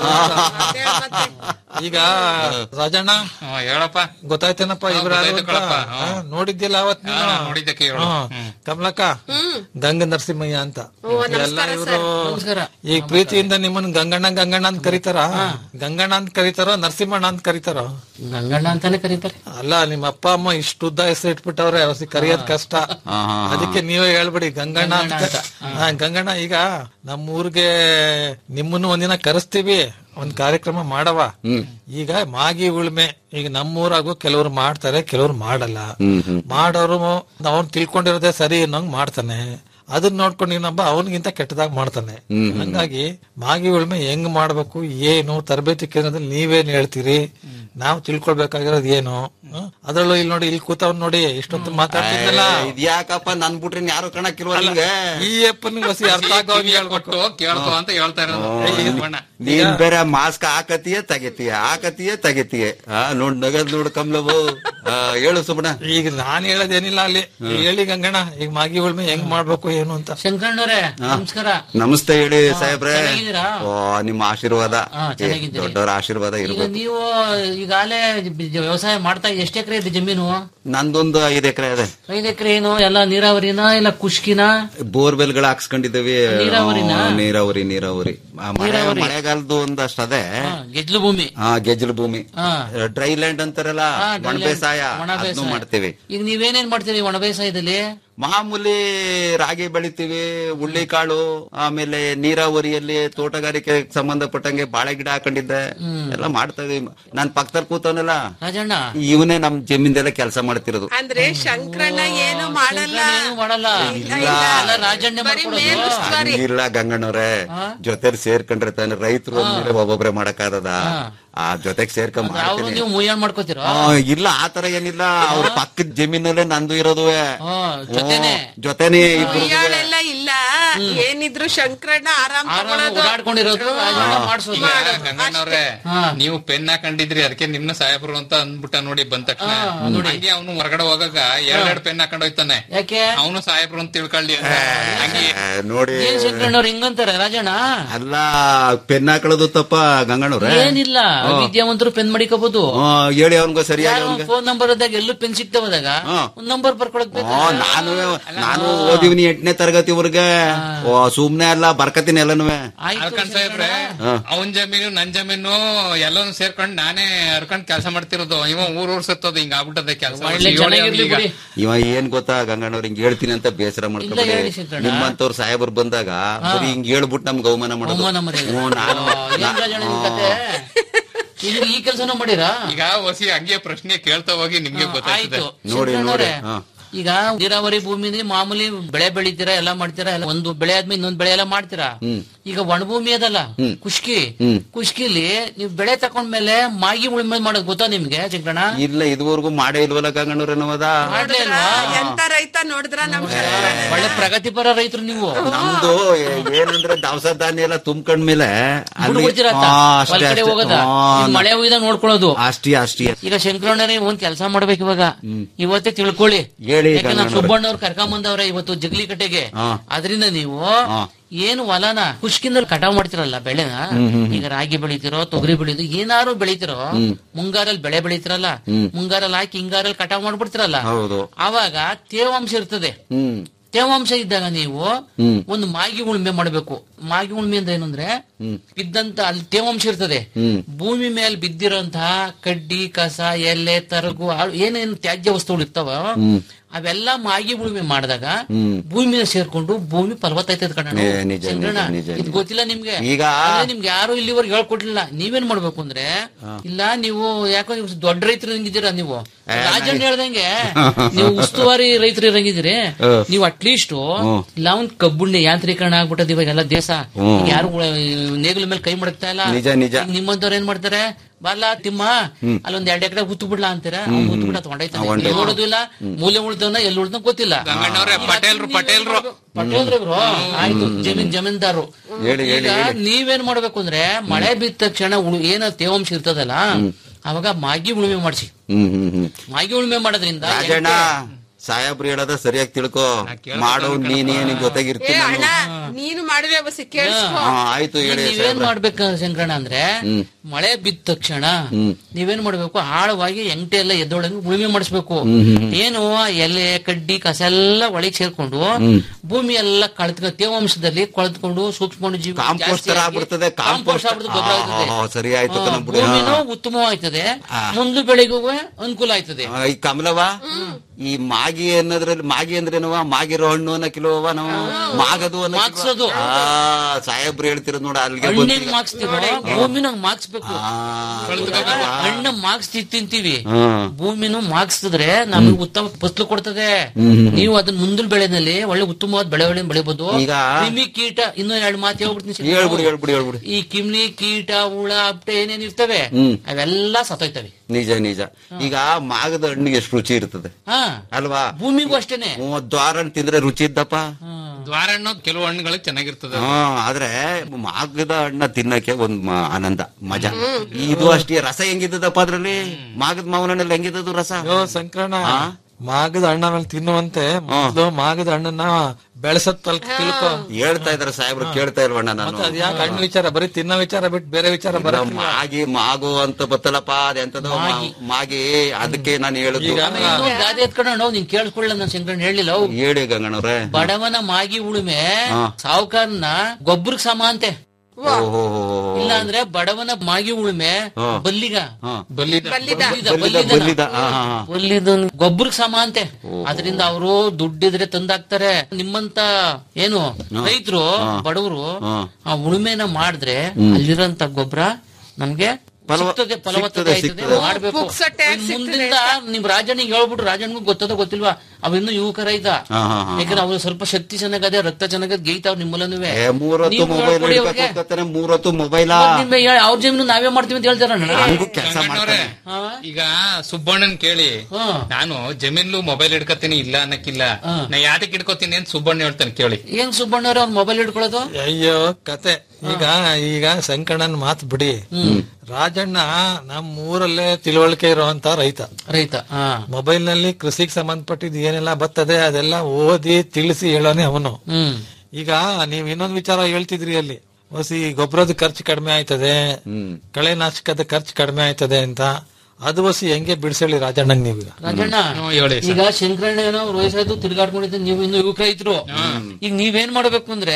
N: ಈಗ ರಾಜಣ್ಣ
M: ಹೇಳಪ್ಪ
N: ಗೊತ್ತಾಯ್ತೇನಪ್ಪ ಇವ್ರ
M: ಗೊತ್ತಾಯ್ತು ಕಣಪ್ಪ, ಹಾ.
N: ನೋಡಿದ್ಯಲ್ಲ ಅವತ್ ನೀನು?
M: ಹಾ, ನೋಡಿದ್ದೆ ಕೇಳು.
N: ಹಾ.
M: ಹ್ಮ್.
N: ಕಮಲಕ್ಕ ಗಂಗ ನರಸಿಂಹಯ್ಯ ಅಂತ ಎಲ್ಲ ಇವರು ಈಗ ಪ್ರೀತಿಯಿಂದ ನಿಮ್ಮನ್ನ ಗಂಗಣ್ಣ ಗಂಗಣ್ಣ ಅಂತ ಕರೀತಾರ ಗಂಗಣ್ಣ ಅಂತ ಕರೀತಾರೋ ನರಸಿಂಹಣ್ಣ ಅಂತ ಕರೀತಾರೋ
E: ಗಂಗಣ್ಣ ಅಂತಾನೆ ಕರೀತಾರೆ
N: ಅಲ್ಲ ನಿಮ್ಮ ಅಪ್ಪ ಅಮ್ಮ ಇಷ್ಟು ಉದ್ದ ಹೆಸರು ಇಟ್ಬಿಟ್ಟವ್ರೆ ಹೊಸಿ ಕರಿಯೋದ್ ಕಷ್ಟ ಅದಕ್ಕೆ ನೀವೇ ಹೇಳ್ಬಿಡಿ ಗಂಗಣ್ಣ ಅಂತ ಹಾ, ಗಂಗಣ್ಣ ಈಗ ನಮ್ಮ ಊರಿಗೆ ನಿಮ್ಮನ್ನು ಒಂದಿನ ಕರೆಸ್ತೀವಿ ಒಂದ್ ಕಾರ್ಯಕ್ರಮ ಮಾಡವ ಈಗ ಮಾಗಿ ಉಳ್ಮೆ ಈಗ ನಮ್ಮೂರಾಗೂ ಕೆಲವ್ರು ಮಾಡ್ತಾರೆ ಕೆಲವ್ರು ಮಾಡಲ್ಲ ಮಾಡೋರು ಅವ್ನ್ ತಿಳ್ಕೊಂಡಿರೋದೇ ಸರಿ ಅನ್ನೋಂಗ್ ಮಾಡ್ತಾನೆ ಅದನ್ನ ನೋಡ್ಕೊಂಡು ಇನ್ನೊಬ್ಬ ಅವನಿಗಿಂತ ಕೆಟ್ಟದಾಗ ಮಾಡ್ತಾನೆ ಹಂಗಾಗಿ ಮಾಗಿ ಉಳ್ಮೆ ಹೆಂಗ್ ಮಾಡ್ಬೇಕು ಏನು ತರಬೇತಿ ಕೇಂದ್ರದಲ್ಲಿ ನೀವೇನ್ ಹೇಳ್ತೀರಿ ನಾವು ತಿಳ್ಕೊಳ್ಬೇಕಾಗಿರೋದು ಏನು ಹ್ಮ್? ಅದ್ರಲ್ಲೂ ಇಲ್ಲಿ ನೋಡಿ ಇಲ್ಲಿ ಕೂತವ್ನ್ ನೋಡಿ ಇಷ್ಟೊತ್ತು ಮಾತಾಡ್ತಿದ್ದಲ್ಲ
L: ಇದ್ಯಾಕಪ್ಪ ನನ್ ಬಿಟ್ರೆ ಯಾರು ಕಣಕ್ಕಿಲ್ವ ನಿಂಗೆ
N: ಈ ಅಪ್ಪನಿಗೆ ಹೊಸಿ ಅರ್ಥ ಆಗೋ
M: ಕೊಟ್ಟು ಕೇಳ್ಕೊ ಅಂತ ಹೇಳ್ತಾ ಇರೋದು ಸುಬ್ಬಣ್ಣ.
L: ನೀನ್ ಬೇರೆ ಮಾಸ್ಕ್ ಹಾಕತಿಯೇ ತೆಗಿತೀಯ ಹಾಕತಿಯೇ ತೆಗಿತೀಯ ಆ ನೋಡ್ ನಗದ್ ನೋಡ್ ಕಮ್ಲವು ಆ, ಹೇಳು ಸುಬ್ಬಣ್ಣ
N: ಈಗ ನಾನ್ ಹೇಳೋದೇನಿಲ್ಲ ಅಲ್ಲಿ ಹೇಳಿ ಗಂಗಣ್ಣ ಈಗ ಮಾಗಿ ಉಳ್ಮೆ ಹೆಂಗ್ ಮಾಡ್ಬೇಕು ಏನು ಅಂತ
E: ಶಂಕರಣ್ಣವ್ರೆ
L: ಹಾ.
E: ನಮಸ್ಕಾರ
L: ನಮಸ್ತೆ ಹೇಳಿ ಸಾಹೇಬ್ರೆ
E: ಚೆನ್ನಾಗಿದ್ದೀರಾ?
L: ಓ ನಿಮ್ಮ ಆಶೀರ್ವಾದ
E: ಹಾ,
L: ಏ,
E: ಚೆನ್ನಾಗಿದ್ದೀನಿ.
L: ದೊಡ್ಡವರ ಆಶೀರ್ವಾದ
E: ಈಗ
L: ಇರ್ಬೇಕು
E: ನೀವು ಈಗಾಗಲೇ ವ್ಯವಸಾಯ ಮಾಡ್ತಾ ಎಷ್ಟು ಎಕರೆ ಇದೆ ಜಮೀನು
L: ನಂದೊಂದು ಐದು ಎಕರೆ ಇದೆ
E: ಐದು ಎಕರೆ ಏನು ಎಲ್ಲ ನೀರಾವರಿನ ಇಲ್ಲ ಕುಷ್ಕಿನ
L: ಬೋರ್ವೆಲ್ ಗಳು ಹಾಕ್ಸ್ಕೊಂಡಿದ್ದೀವಿ
E: ನೀರಾವರಿನಾ?
L: ಆ, ನೀರಾವರಿ ನೀರಾವರಿ ಆ, ಮಳೆ
E: ನೀರಾವರಿ.
L: ಮಳೆಗಾಲದ್ದು ಒಂದಷ್ಟು ಅದೇ
E: ಗೆಜ್ಲು ಭೂಮಿ
L: ಹಾ ಗೆಜ್ಜಲು ಭೂಮಿ
E: ಹಾ.
L: ಡ್ರೈ ಲ್ಯಾಂಡ್ ಅಂತಾರಲ್ಲ
E: ಹಾ, dry
L: ಒಣ
E: land,
L: ಬೇಸಾಯ
E: ಒಣ
L: ಅದನ್ನು
E: ಬೇಸಾಯ.
L: ಮಾಡ್ತೀವಿ
E: ಈಗ ನೀವೇನೇನ್ ಮಾಡ್ತೀರಿ ಒಣ ಬೇಸಾಯದಲ್ಲಿ
L: ಮಾಮೂಲಿ ರಾಗಿ ಬೆಳಿತೀವಿ ಹುಳ್ಳಿಕಾಳು ಆಮೇಲೆ ನೀರಾವರಿಯಲ್ಲಿ ತೋಟಗಾರಿಕೆ ಸಂಬಂಧಪಟ್ಟಂಗೆ ಬಾಳೆ ಗಿಡ ಹಾಕೊಂಡಿದ್ದೆ ಎಲ್ಲ ಮಾಡ್ತಾ ಇದೀವಿ ನಾನ್ ಪಕ್ಕದಲ್ಲಿ ಕೂತವನಲ್ಲ
E: ರಾಜಣ್ಣ
L: ಇವನೇ ನಮ್ ಜಮೀನ್ದೆಲ್ಲ ಕೆಲಸ ಮಾಡ್ತಿರೋದು
A: ಅಂದ್ರೆ ಶಂಕರಣ್ಣ ಏನು ಮಾಡಲ್ಲ
E: ಏನು ಮಾಡಲ್ಲ
L: ಇಲ್ಲ.
E: ಎಲ್ಲ ರಾಜಣ್ಣ ಮಾಡ್ಕೊಡೋದು
L: ಇಲ್ಲ ಗಂಗಣ್ಣವ್ರೆ ಜೊತೆಲಿ ಸೇರ್ಕೊಂಡ್ರೆ ತಾನೆ ರೈತರು ಅಂದ್ಮೇಲೆ ಒಬ್ಬೊಬ್ರೆ ಮಾಡಕ್ಕಾಗದ ಆ ಜೊತೆಗ್ ಸೇರ್ಕೊಂಡ್
E: ಅವ್ರು
L: ಮಾಡ್ತೀನಿ
E: ನೀವು ಮುಯ್ಯಾಣ್ ಮಾಡ್ಕೋತೀರ
L: ಆ, ಇಲ್ಲ ಆತರ ಏನಿಲ್ಲ ಅವ್ರ ಪಕ್ಕದ ಜಮೀನಲ್ಲೇ ನಂದು ಇರೋದುವೆ
E: ಜೊತೆನೆ
L: ಹ್ಮ್, ಜೊತೆನೆ ಇಬ್ರು
A: ಉಯ್ಯಾಳೆಲ್ಲ ಇಲ್ಲ ಏನಿದ್ರು ಶಂಕರಣ್ಣ ಆರಾಮ್ ತಗೊಳೋದು
E: ಓಡಾಡ್ಕೊಂಡಿರೋದು ರಾಜಣ್ಣ ಮಾಡ್ಸೋದು
M: ಈಗ ಗಂಗಣ್ಣವ್ರೆ ನೀವು ಪೆನ್ ಹಾಕೊಂಡಿದ್ರಿ ಅದಕ್ಕೆ ನಿಮ್ನ ಸಾಹೇಬ್ರು ಅಂತ ಅಂದ್ಬಿಟ್ಟ ನೋಡಿ ಬಂದ ತಕ್ಷಣ ಹಂಗೆ ಅವನು ಹೊರಗಡೆ ಹೋಗಾಗ ಎರಡೆರಡು ಪೆನ್ ಹಾಕೊಂಡ್ ಹೋಯ್ತಾನೆ
E: ಯಾಕೆ
M: ಅವನು ಸಾಹೇಬ್ರು ಅಂತ ತಿಳ್ಕೊಳ್ಳಿ ಅಂತ ಹಂಗೆ
L: ಆ, ನೋಡಿ
E: ಏನ್ ಶಂಕರಣ್ಣವ್ರು ಹಿಂಗಂತಾರೆ ರಾಜಣ್ಣ
L: ಅಲ್ಲ ಪೆನ್ ಹಾಕೊಳ್ಳೋದು ತಪ್ಪ ಗಂಗಣ್ಣವ್ರೆ
E: ಏನಿಲ್ಲ
L: ಹಾ.
E: ವಿದ್ಯಾವಂತರು ಪೆನ್ ಮಡಿಕೋಬಹುದು
L: ಹಾ, ಹೇಳಿ ಅವನ್ಗ ಸರಿಯಾಗಿ ಅವನ್ಗೆ
E: ಫೋನ್ ನಂಬರ್ ಇದ್ದಾಗ ಎಲ್ಲೂ ಪೆನ್ ಸಿಗ್ತಾವದಾಗ ಒಂದ್ ನಂಬರ್ ಬರ್ಕೊಳಕ್ ಬೇಕು
L: ಆ, ನಾನು ನಾನು ಓದಿವ್ನಿ ಎಂಟನೇ ತರಗತಿವರೆಗೆ ಓ ಸುಮ್ನೆ ಅಲ್ಲ ಬರ್ಕತೀನಿ ಎಲ್ಲನೂ
M: ಅರ್ಕಂಡ್ ಸಾಹೇಬ್ರೆ ಅವನ್ ಜಮೀನು ನನ್ ಜಮೀನು ಎಲ್ಲಾನು ಸೇರ್ಕೊಂಡ್ ನಾನೇ ಹರ್ಕೊಂಡ್ ಕೆಲಸ ಮಾಡ್ತಿರೋದು ಇವ ಊರ್ ಊರ್ ಸತ್ತೋದು ಹಿಂಗ ಆಗ್ಬಿಟ್ಟದೆ ಕೆಲಸ
E: ಒಳ್ಳೆ ಚೆನ್ನಾಗಿರ್ಲಿ ಬಿಡಿ.
L: ಇವ ಏನ್ ಗೊತ್ತಾ ಗಂಗಣ್ಣವ್ರ ಹಿಂಗ್ ಹೇಳ್ತೀನಿ ಅಂತ ಬೇಸರ
E: ಇಲ್ಲ
L: ಮಾಡ್ಕೊಂಡ್ಬಿಡಿ
E: ಹೇಳಿ ಸಿದ್ದಣ್ಣ.
L: ನಿಮ್ಮಂತವ್ರ ಸಾಹೇಬರು ಬಂದಾಗ ಬರೀ ಹಿಂಗ್ ಹೇಳ್ಬಿಟ್ಟು ನಮ್ಗೆ ಅವಮಾನ ಮಾಡೋದು
E: ಅವಮಾನ ಮಾಡೋದು.
L: ಹ್ಞೂ, ನಾನು
E: ಏನ್ ರಾಜಣ್ಣ ನಿಮ್ ಕತೆ ಈಗ ಈ ಕೆಲಸನೂ ಮಾಡಿರಾ
M: ಈಗ ಹೊಸಿ ಹಂಗೆ ಪ್ರಶ್ನೆ ಕೇಳ್ತಾ ಹೋಗಿ ನಿಮ್ಗೆ ಗೊತ್ತಾಯ್ತದೆ
E: ಆಯ್ತು
L: ನೋಡಿ ನೋಡಿ
E: ಶಂಕರಣ್ಣವ್ರೆ,
L: ಹಾ
E: ಈಗ ನೀರಾವರಿ ಭೂಮಿಲಿ ಮಾಮೂಲಿ ಬೆಳೆ ಬೆಳಿತೀರಾ ಎಲ್ಲ ಮಾಡ್ತೀರಾ ಎಲ್ಲ ಒಂದು ಬೆಳೆ ಆದ್ಮೇಲೆ ಇನ್ನೊಂದ್ ಬೆಳೆ ಎಲ್ಲ ಮಾಡ್ತೀರಾ
L: ಹ್ಮ್
E: ಈಗ ಒಣಭೂಮಿ ಅದಲ್ಲ
L: ಹ್ಮ್.
E: ಕುಷ್ಕಿ
L: ಹ್ಮ್.
E: ಕುಷ್ಕಿಲಿ ನೀವು ಬೆಳೆ ತಕೊಂಡ್ಮೇಲೆ ಮಾಗಿ ಉಳುಮೆ ಮಾಡೋದು ಗೊತ್ತಾ ನಿಮ್ಗೆ ಚಿಕ್ಕಣ್ಣ
L: ಇಲ್ಲ ಇದುವರೆಗೂ ಮಾಡೇ ಇಲ್ವಲ್ಲ ಗಂಗಣ್ಣವ್ರ ಏನವದ
E: ಮಾಡ್ಲೇ ಇಲ್ವಾ
A: ಎಂತ ರೈತ ನೋಡಿದ್ರ ನಮ್
E: ಒಳ್ಳೆ ಪ್ರಗತಿಪರ ರೈತರು ನೀವು
L: ನಮ್ದು ಏ- ಏನಂದ್ರೆ ದವಸ ಧಾನ್ಯ ಎಲ್ಲ ತುಂಬ್ಕೊಂಡ್ಮೇಲೆ ಅಲ್ಲಿ
E: ಬಿಡ್ಬಿಡ್ತೀರಾ ಆತ?
L: ಹಾ,
E: ಹೊಲ
L: ಅಷ್ಟೇ
E: ಕಡೆ
L: ಅಷ್ಟೇ
E: ಹೋಗೋದ
L: ಹಾ,
E: ಇನ್ ಮಳೆ ಹುಯ್ದ ನೋಡ್ಕೊಳ್ಳೋದು
L: ಅಷ್ಟೇ ಅಷ್ಟೇ
E: ಈಗ ಶಂಕರಣ್ಣರೇ ಒಂದ್ ಕೆಲಸ ಮಾಡ್ಬೇಕು ಇವಾಗ ಇವತ್ತೇ ತಿಳ್ಕೊಳ್ಳಿ
L: ಹೇಳಿ
E: ಯಾಕೆ ನಮ್ಮ
L: ಗಂಗಣ್ಣವ್ರೆ.
E: ಸುಬ್ಬಣ್ಣವ್ರು ಕರ್ಕೊಂಬಂದವ್ರೆ ಇವತ್ತು ಜಗಲಿ ಕಟ್ಟೆಗೆ
L: ಹಾ.
E: ಅದರಿಂದ ನೀವು
L: ಹಾ.
E: ಏನು ಹೊಲನ ಖುಷ್ಕಿಂದಲ್ಲಿ ಕಟಾವ್ ಮಾಡ್ತಿರಲ್ಲ ಬೆಳೆನ
L: ಹ್ಮ್, ಹ್ಮ್,
E: ಈಗ ರಾಗಿ ಬೆಳಿತಿರೋ ತೊಗರಿ ಬೆಳಿದು ಏನಾರು ಬೆಳಿತಿರೋ
L: ಹ್ಮ್.
E: ಮುಂಗಾರಲ್ಲಿ ಬೆಳೆ ಬೆಳಿತಿರಲ್ಲ
L: ಹ್ಮ್.
E: ಮುಂಗಾರಲ್ಲಿ ಹಾಕಿ ಹಿಂಗಾರಲ್ಲಿ ಕಟಾವ್ ಮಾಡ್ಬಿಡ್ತಿರಲ್ಲ
L: ಹೌದು
E: ಅವಾಗ ತೇವಾಂಶ ಇರ್ತದೆ
L: ಹ್ಮ್
E: ತೇವಾಂಶ ಇದ್ದಾಗ ನೀವು
L: ಹ್ಮ್.
E: ಒಂದು ಮಾಗಿ ಉಳುಮೆ ಮಾಡಬೇಕು ಮಾಗಿ ಉಳುಮೆ ಅಂದ್ರೆ ಏನಂದ್ರೆ
L: ಹ್ಮ್.
E: ಬಿದ್ದಂತ ಅಲ್ಲಿ ತೇವಾಂಶ ಇರ್ತದೆ
L: ಹ್ಮ್.
E: ಭೂಮಿ ಮೇಲೆ ಬಿದ್ದಿರೋಂತಹ ಕಡ್ಡಿ ಕಸ ಎಲೆ ತರಗು ಆ- ಏನೇನು ತ್ಯಾಜ್ಯ ವಸ್ತುಗಳು ಇರ್ತಾವ
L: ಹ್ಮ್.
E: ಅವೆಲ್ಲ ಮಾಗಿ ಉಳುಮೆ ಮಾಡಿದಾಗ
L: ಹ್ಮ್.
E: ಭೂಮಿನ ಸೇರ್ಕೊಂಡು ಭೂಮಿ ಫಲವತ್ತೈತದ ಕಣ
L: ಏ, ನಿಜ, ನಿಜ, ನಿಜ,
E: ಇದು
L: ನಿಜ.
E: ಗೊತ್ತಿಲ್ಲ ನಿಮ್ಗೆ
L: ಈಗ-
E: ಅಂದ್ರೆ ನಿಮ್ಗೆ ಯಾರು ಇಲ್ಲಿವರೆಗೆ ಹೇಳ್ಕೊಟ್ಟಿಲ್ಲ ನೀವೇನ್ ಮಾಡ್ಬೇಕು ಅಂದ್ರೆ ಇಲ್ಲ ನೀವು ಯಾಕೋ ನೀವು ದೊಡ್ಡ ರೈತರು ಇರಂಗಿದ್ದೀರಾ ನೀವು ರಾಜಣ್ಣ ಹೇಳ್ದಂಗೆ ನೀವು ಉಸ್ತುವಾರಿ ರೈತರು ಇರಂಗಿದ್ದೀರಿ
L: ಹ.
E: ನೀವು ಅಟ್ಲೀಸ್ಟ್
L: ಹ್ಮ್.
E: ಇಲ್ಲ ಒಂದ್ ಕಬ್ಬುಣ್ಣೆ ಯಾಂತ್ರೀಕರಣ ಆಗ್ಬಿಟ್ಟದ ಇವಾಗೆಲ್ಲ ದೇಶ
L: ಹ್ಮ್.
E: ಈಗ ಯಾರು ಉಳ- ನೇಗಿಲ ಮೇಲೆ ಕೈ ಮಡಗ್ತಾ ಇಲ್ಲ
L: ನಿಜ, ನಿಜ.
E: ಈಗ ನಿಮ್ಮಂತವ್ರು ಏನ್ ಮಾಡ್ತಾರೆ ಬಾಲ ತಿಮ್ಮ
L: ಹ್ಮ್.
E: ಅಲ್ಲೊಂದ್ ಎರಡ್ ಎಕರೆ ಹುತ್ತು ಬಿಡ್ಲಾ ಅಂತೀರ
L: ಹ್ಮ್, ಹ್ಮ್.
E: ಹುತ್ತು ಬಿಡ
L: ಆ,
E: ತೊಗೊಂಡೈತಾನೆ
L: ಹೊಂಟೈತೆ.
E: ನೋಡೋದು ಇಲ್ಲ ಮೂಲೆ ಉಳ್ದವನ ಎಲ್ಲಿ ಉಳ್ದ ಗೊತ್ತಿಲ್ಲ
M: ಗಂಗಣ್ಣವ್ರೆ ಪಟೇಲ್ರು ಪಟೇಲ್ರು
E: ಪಟೇಲ್ರು ಇವ್ರು? ಆಯ್ತು ಜಮೀನ್ ಜಮೀನ್ದಾರು
L: ಹೇಳಿ, ಹೇಳಿ,
E: ಈಗ
L: ಹೇಳಿ.
E: ನೀವೇನ್ ಮಾಡ್ಬೇಕು ಅಂದ್ರೆ ಮಳೆ ಬಿದ್ದ ತಕ್ಷಣ ಉಳು- ಏನ ತೇವಾಂಶ ಇರ್ತದಲ್ಲ ಅವಾಗ ಮಾಗಿ ಉಳುಮೆ ಮಾಡಿಸಿ
L: ಹ್ಮ್ ಹ್ಮ್ ಹ್ಮ್
E: ಮಾಗಿ ಉಳುಮೆ ಮಾಡೋದ್ರಿಂದ
L: ರಾಜಣ್ಣ ಸಾಹೇಬ್ರು ಹೇಳೋದ ಸರಿಯಾಗಿ ತಿಳ್ಕೊ ಮಾಡೋ ನೀನೇ ನಿನ್
A: ಏ
L: ಜೊತೆಗಿರ್ತೀನಿ
A: ಅಣ್ಣ ನೀನು ಮಾಡುವೆ ಬಸಿ ಕೇಳಿಸ್ಕೊ
L: ಹಾ ಆಯ್ತು ಹೇಳಿ
E: ನೀವೇನ್
L: ಸಾಹೇಬ್ರೆ.
E: ಮಾಡ್ಬೇಕು ಶಂಕರಣ್ಣ ಅಂದ್ರೆ
L: ಹ್ಮ್.
E: ಮಳೆ ಬಿದ್ದ ತಕ್ಷಣ
L: ಹ್ಮ್.
E: ನೀವೇನ್ ಮಾಡ್ಬೇಕು ಆಳವಾಗಿ ಎಂಟೆ ಎಲ್ಲ ಎದ್ದೊಳಗೆ ಉಳುಮೆ ಮಾಡಿಸ್ಬೇಕು
L: ಹ್ಮ್, ಹ್ಮ್, ಹ್ಮ್.
E: ಏನು ಆ ಎಲೆ ಕಡ್ಡಿ ಕಸ ಎಲ್ಲ ಒಳಗೆ ಸೇರ್ಕೊಂಡು
L: ಹ್ಮ್.
E: ಭೂಮಿ ಎಲ್ಲ ಕಳೆದ ತೇವಾಂಶದಲ್ಲಿ ಕೊಳೆದ್ಕೊಂಡು ಸೂಕ್ಷ್ಮ ಜೀವಿ
L: ಕಾಂಪೋಸ್ಟ್ ತರ ಆಗ್ಬಿಡ್ತದೆ ಕಾಂಪೋಸ್ಟ್
E: ಆಗ್ಬಿಡ್ತದೆ ಗೊಬ್ಬರ ಆಗ್ತದೆ
L: ಸರಿ ಆಯ್ತು
E: ಹಾ,
L: ಕಣ ಬಿಡಿ
E: ಭೂಮಿನೂ ಉತ್ತಮವಾಯ್ತದೆ ಮುಂದೆ ಬೆಳೆಗೂ ಅನುಕೂಲ ಆಯ್ತದೆ
L: ಆ, ಈ ಕಮಲವ ಈ ಮಾಗಿ ಅನ್ನೋದ್ರಲ್ಲಿ ಮಾಗಿ ಅಂದ್ರೇನವ ಮಾಗಿರೋ ಹಣ್ಣು ಅನ್ನೋ ಕಿಲೋವ ನಾವು ಮಾಗದು ಅನ್ನೋ
E: ಮಾಗ್ಸೋದು.
L: ಆ ಸಾಹೇಬ್ರು ಹೇಳ್ತಿರೋದು ನೋಡ ಅಲ್ಲಿಗೆ
E: ಹಣ್ಣಿಗೆ
L: ಬಂತು ಈಗ.
E: ಮಾರ್ಕ್ಸ್ತೀವಿ ಭೂಮಿನ ಮಾರ್ಕ್ಸ್ಬೇಕು
L: ಆ,
E: ಹಣ್ಣು ಮಾರ್ಕ್ಸ್ ತಿಂತೀವಿ
L: ಹ್ಮ್.
E: ಭೂಮಿನೂ ಮಾರ್ಕ್ಸಿದ್ರೆ ನಮಗೆ ಉತ್ತಮ ಫಸಲು ಕೊಡ್ತದೆ
L: ಹ್ಮ್, ಹ್ಮ್.
E: ನೀವು ಅದನ್ನ ಮುಂದಿನ ಬೆಳೆನಲ್ಲಿ ಒಳ್ಳೆ ಉತ್ತಮವಾದ ಬೆಳೆ ಬೆಳೆ ಬೆಳಿಬಹುದು
L: ಈಗ-
E: ಕ್ರಿಮಿ ಕೀಟ ಇನ್ನೊಂದ್ ಎರಡು ಮಾತು ಹೇಳ್ಬಿಡ್ತೀನಿ
L: ಹೇಳ್ಬಿಡಿ ಹೇಳ್ಬಿಡಿ ಹೇಳ್ಬಿಡಿ
E: ಈ ಕಿಮ್ನಿ ಕೀಟ ಹುಳ ಅಪ್ಟೆ ಏನೇನ್ ಇರ್ತವೆ
L: ಹ್ಮ್.
E: ಅವೆಲ್ಲ ಸತ್ತೋಯ್ತವೆ
L: ನಿಜ ನಿಜ ಈಗ ಮಾಗದ ಹಣ್ಣಿಗೆ ಎಷ್ಟು ರುಚಿ ಇರ್ತದೆ
E: ಹಾ
L: ಅಲ್ವಾ
E: ಭೂಮಿಗೂ ಅಷ್ಟೇನೆ
L: ದ್ವಾರ ತಿಂದ್ರೆ ರುಚಿ ಇದ್ದಪ್ಪ
M: ದ್ವಾರ ಹಣ್ಣು ಕೆಲವು ಹಣ್ಣುಗಳಿಗೆ ಚೆನ್ನಾಗಿರ್ತದೆ
L: ಹಾ ಆದ್ರೆ ಮಾಗದ ಹಣ್ಣ ತಿನ್ನಕ್ಕೆ ಒಂದ್ ಮ- ಆನಂದ ಮಜಾ ಇದು ಅಷ್ಟೇ ರಸ ಹೆಂಗಿದ್ದದಪ್ಪ ಅದ್ರಲ್ಲಿ ಮಾಗದ ಮಾವನ ಹಣ್ಣಲ್ಲಿ ಹೆಂಗಿದ್ದದು ರಸ
N: ಅಯ್ಯೋ ಸಂಕ್ರಣ ಮಾಗದ ಹಣ್ಣಲ್ಲಿ ತಿನ್ನುವಂತೆ ಮೊದ್ಲು ಮಾಗದ ಹಣ್ಣನ್ನ ಬೆಳೆಸತ್ ತಲ್ ತಿಳ್ಕೊ
L: ಹೇಳ್ತಾ ಇದಾರೆ ಸಾಹೇಬ್ರು ಕೇಳ್ತಾ ಇಲ್ವಣ್ಣ ನಾನು
N: ಮತ್ತೆ ಅದ್ ಯಾಕೆ ಹಣ್ಣು ವಿಚಾರ ಬರೀ ತಿನ್ನೋ ವಿಚಾರ ಬಿಟ್ಟು ಬೇರೆ ವಿಚಾರ ಬರ
L: ಮಾಗಿ ಮಾಗು ಅಂತ ಬತ್ತಲ್ಲಪ್ಪ ಅದೆಂತದೋ ಮಾ- ಮಾಗಿ ಅದಕ್ಕೆ ನಾನು ಹೇಳುದು
O: ಇನ್ನೊಂದ್ ಗಾದೆ ಎತ್ಕೊಂಡು ನೀನ್ ಕೇಳಿಸ್ಕೊಳ್ಳ ನಾನು ಶಂಕರಣ್ಣ ಹೇಳಿಲ್ಲ ಅವು
L: ಹೇಳಿ ಗಂಗಣ್ಣವ್ರೆ
O: ಬಡವನ ಮಾಗಿ ಉಳುಮೆ
L: ಹಾ.
O: ಸಾವುಕಾರನ ಗೊಬ್ಬರಕ್ ಸಮ ಅಂತೆ
L: ಓಹೋ
O: ಇಲ್ಲ ಅಂದ್ರೆ ಬಡವನ ಮಾಗಿ ಉಳುಮೆ
L: ಹಾ.
O: ಬಲ್ಲಿಗ
M: ಬಲ್ಲಿದ
O: ಬಲ್ಲಿದ
L: ಬಲ್ಲಿದ, ಬಲ್ಲಿದ, ಹಾ, ಹಾ, ಹಾ.
O: ಬಲ್ಲಿದ ಗೊಬ್ಬರಕ್ ಸಮ ಅಂತೆ ಅದರಿಂದ ಅವರು ದುಡ್ಡಿದ್ರೆ ತಂದಾಕ್ತಾರೆ ನಿಮ್ಮಂತ ಏನು ರೈತರು ಬಡವರು ಆ ಉಳುಮೆನ ಮಾಡಿದ್ರೆ ಅಲ್ಲಿರಂತ ಗೊಬ್ಬರ ನಮ್ಗೆ
L: ಫಲವ-
O: ಸಿಗ್ತದೆ ಫಲವತ್ತತೆ
L: ಸಿಗ್ತದೆ,
O: ಆಯ್ತದೆ
L: ಸಿಗ್ತದೆ.
O: ಮಾಡ್ಬೇಕು ಇನ್ ಮುಂದಿಂದ ನಿಮ್ ರಾಜನಿಗೆ ಹೇಳ್ಬಿಟ್ಟು ರಾಜನಿಗೂ ಗೊತ್ತದ ಗೊತ್ತಿಲ್ವಾ ಅವ ಇನ್ನು ಯುವಕ ರೈತ
L: ಹಾ, ಹಾ, ಹಾ.
O: ಯಾಕಂದ್ರೆ ಅವ್ರು ಸ್ವಲ್ಪ ಶಕ್ತಿ ಚೆನ್ನಾಗದೆ ರಕ್ತ ಚೆನ್ನಾಗದ ಗೇಯ್ತಾವ್ ನಿಮ್ಮಲ್ಲೂ
L: ಏ, ಮೂರೊತ್ತು ಮೊಬೈಲ್ ಹಿಡ್ಕೊತಾನೆ ಮೂರೊತ್ತು ಮೊಬೈಲ
O: ಅವ್ರ ಜಮೀನು ನಾವೇ ಮಾಡ್ತೀವಿ ಅಂತ ಹೇಳ್ತಾರ
L: ಹಂಗೂ ಕೆಲಸ ಮಾಡ್ತಾರೆ
M: ಈಗ ಸುಬ್ಬಣ್ಣನ್ ಕೇಳಿ ನಾನು ಜಮೀನ್ಲು ಮೊಬೈಲ್ ಹಿಡ್ಕತೀನಿ ಇಲ್ಲ ಅನ್ನಕ್ಕಿಲ್ಲ ನಾ ಯಾತಕ್ ಹಿಡ್ಕೋತೀನಿ ಅಂತ ಸುಬ್ಬಣ್ಣ ಹೇಳ್ತಾನೆ ಕೇಳಿ
O: ಏನ್ ಸುಬ್ಬಣ್ಣವ್ರ ಅವ್ರ ಮೊಬೈಲ್ ಹಿಡ್ಕೊಳ್ಳೋದು
N: ಅಯ್ಯೋ ಕತೆ ಈಗ ಈಗ ಸಂಕಣ್ಣನ್ ಮಾತ್ ಬಿಡಿ ರಾಜಣ್ಣ ನಮ್ ಊರಲ್ಲೇ ತಿಳುವಳಿಕೆ ಇರುವಂತ ರೈತ
O: ರೈತ
N: ಮೊಬೈಲ್ ನಲ್ಲಿ ಕೃಷಿಗೆ ಸಂಬಂಧಪಟ್ಟಿದ್ ಏನೆಲ್ಲ ಬರ್ತದೆ ಅದೆಲ್ಲ ಓದಿ ತಿಳಿಸಿ ಹೇಳೋನೆ ಅವನು ಈಗ ನೀವ್ ಇನ್ನೊಂದ್ ವಿಚಾರ ಹೇಳ್ತಿದ್ರಿ ಅಲ್ಲಿ ಹೊಸಿ ಗೊಬ್ಬರದ ಖರ್ಚು ಕಡಿಮೆ ಆಯ್ತದೆ ಕಳೆನಾಶಕದ ಖರ್ಚು ಕಡಿಮೆ ಆಯ್ತದೆ ಅಂತ ಅದು ಹೊಸಿ ಹೆಂಗೆ ಬಿಡಿಸೇಳಿ ರಾಜಣ್ಣಂಗ್ ನೀವೀಗ
O: ರಾಜಣ್ಣ ಈಗ ಶಂಕರಣ್ಣ ಏನೋ ವಯಸ್ಸಾಯ್ತು ತಿರ್ಗಾಡ್ಕೊಂಡಿದ್ದೆ ನೀವು ಇನ್ನು ಯುವಕ ರೈತರು ಈಗ ನೀವೇನ್ ಮಾಡ್ಬೇಕು ಅಂದ್ರೆ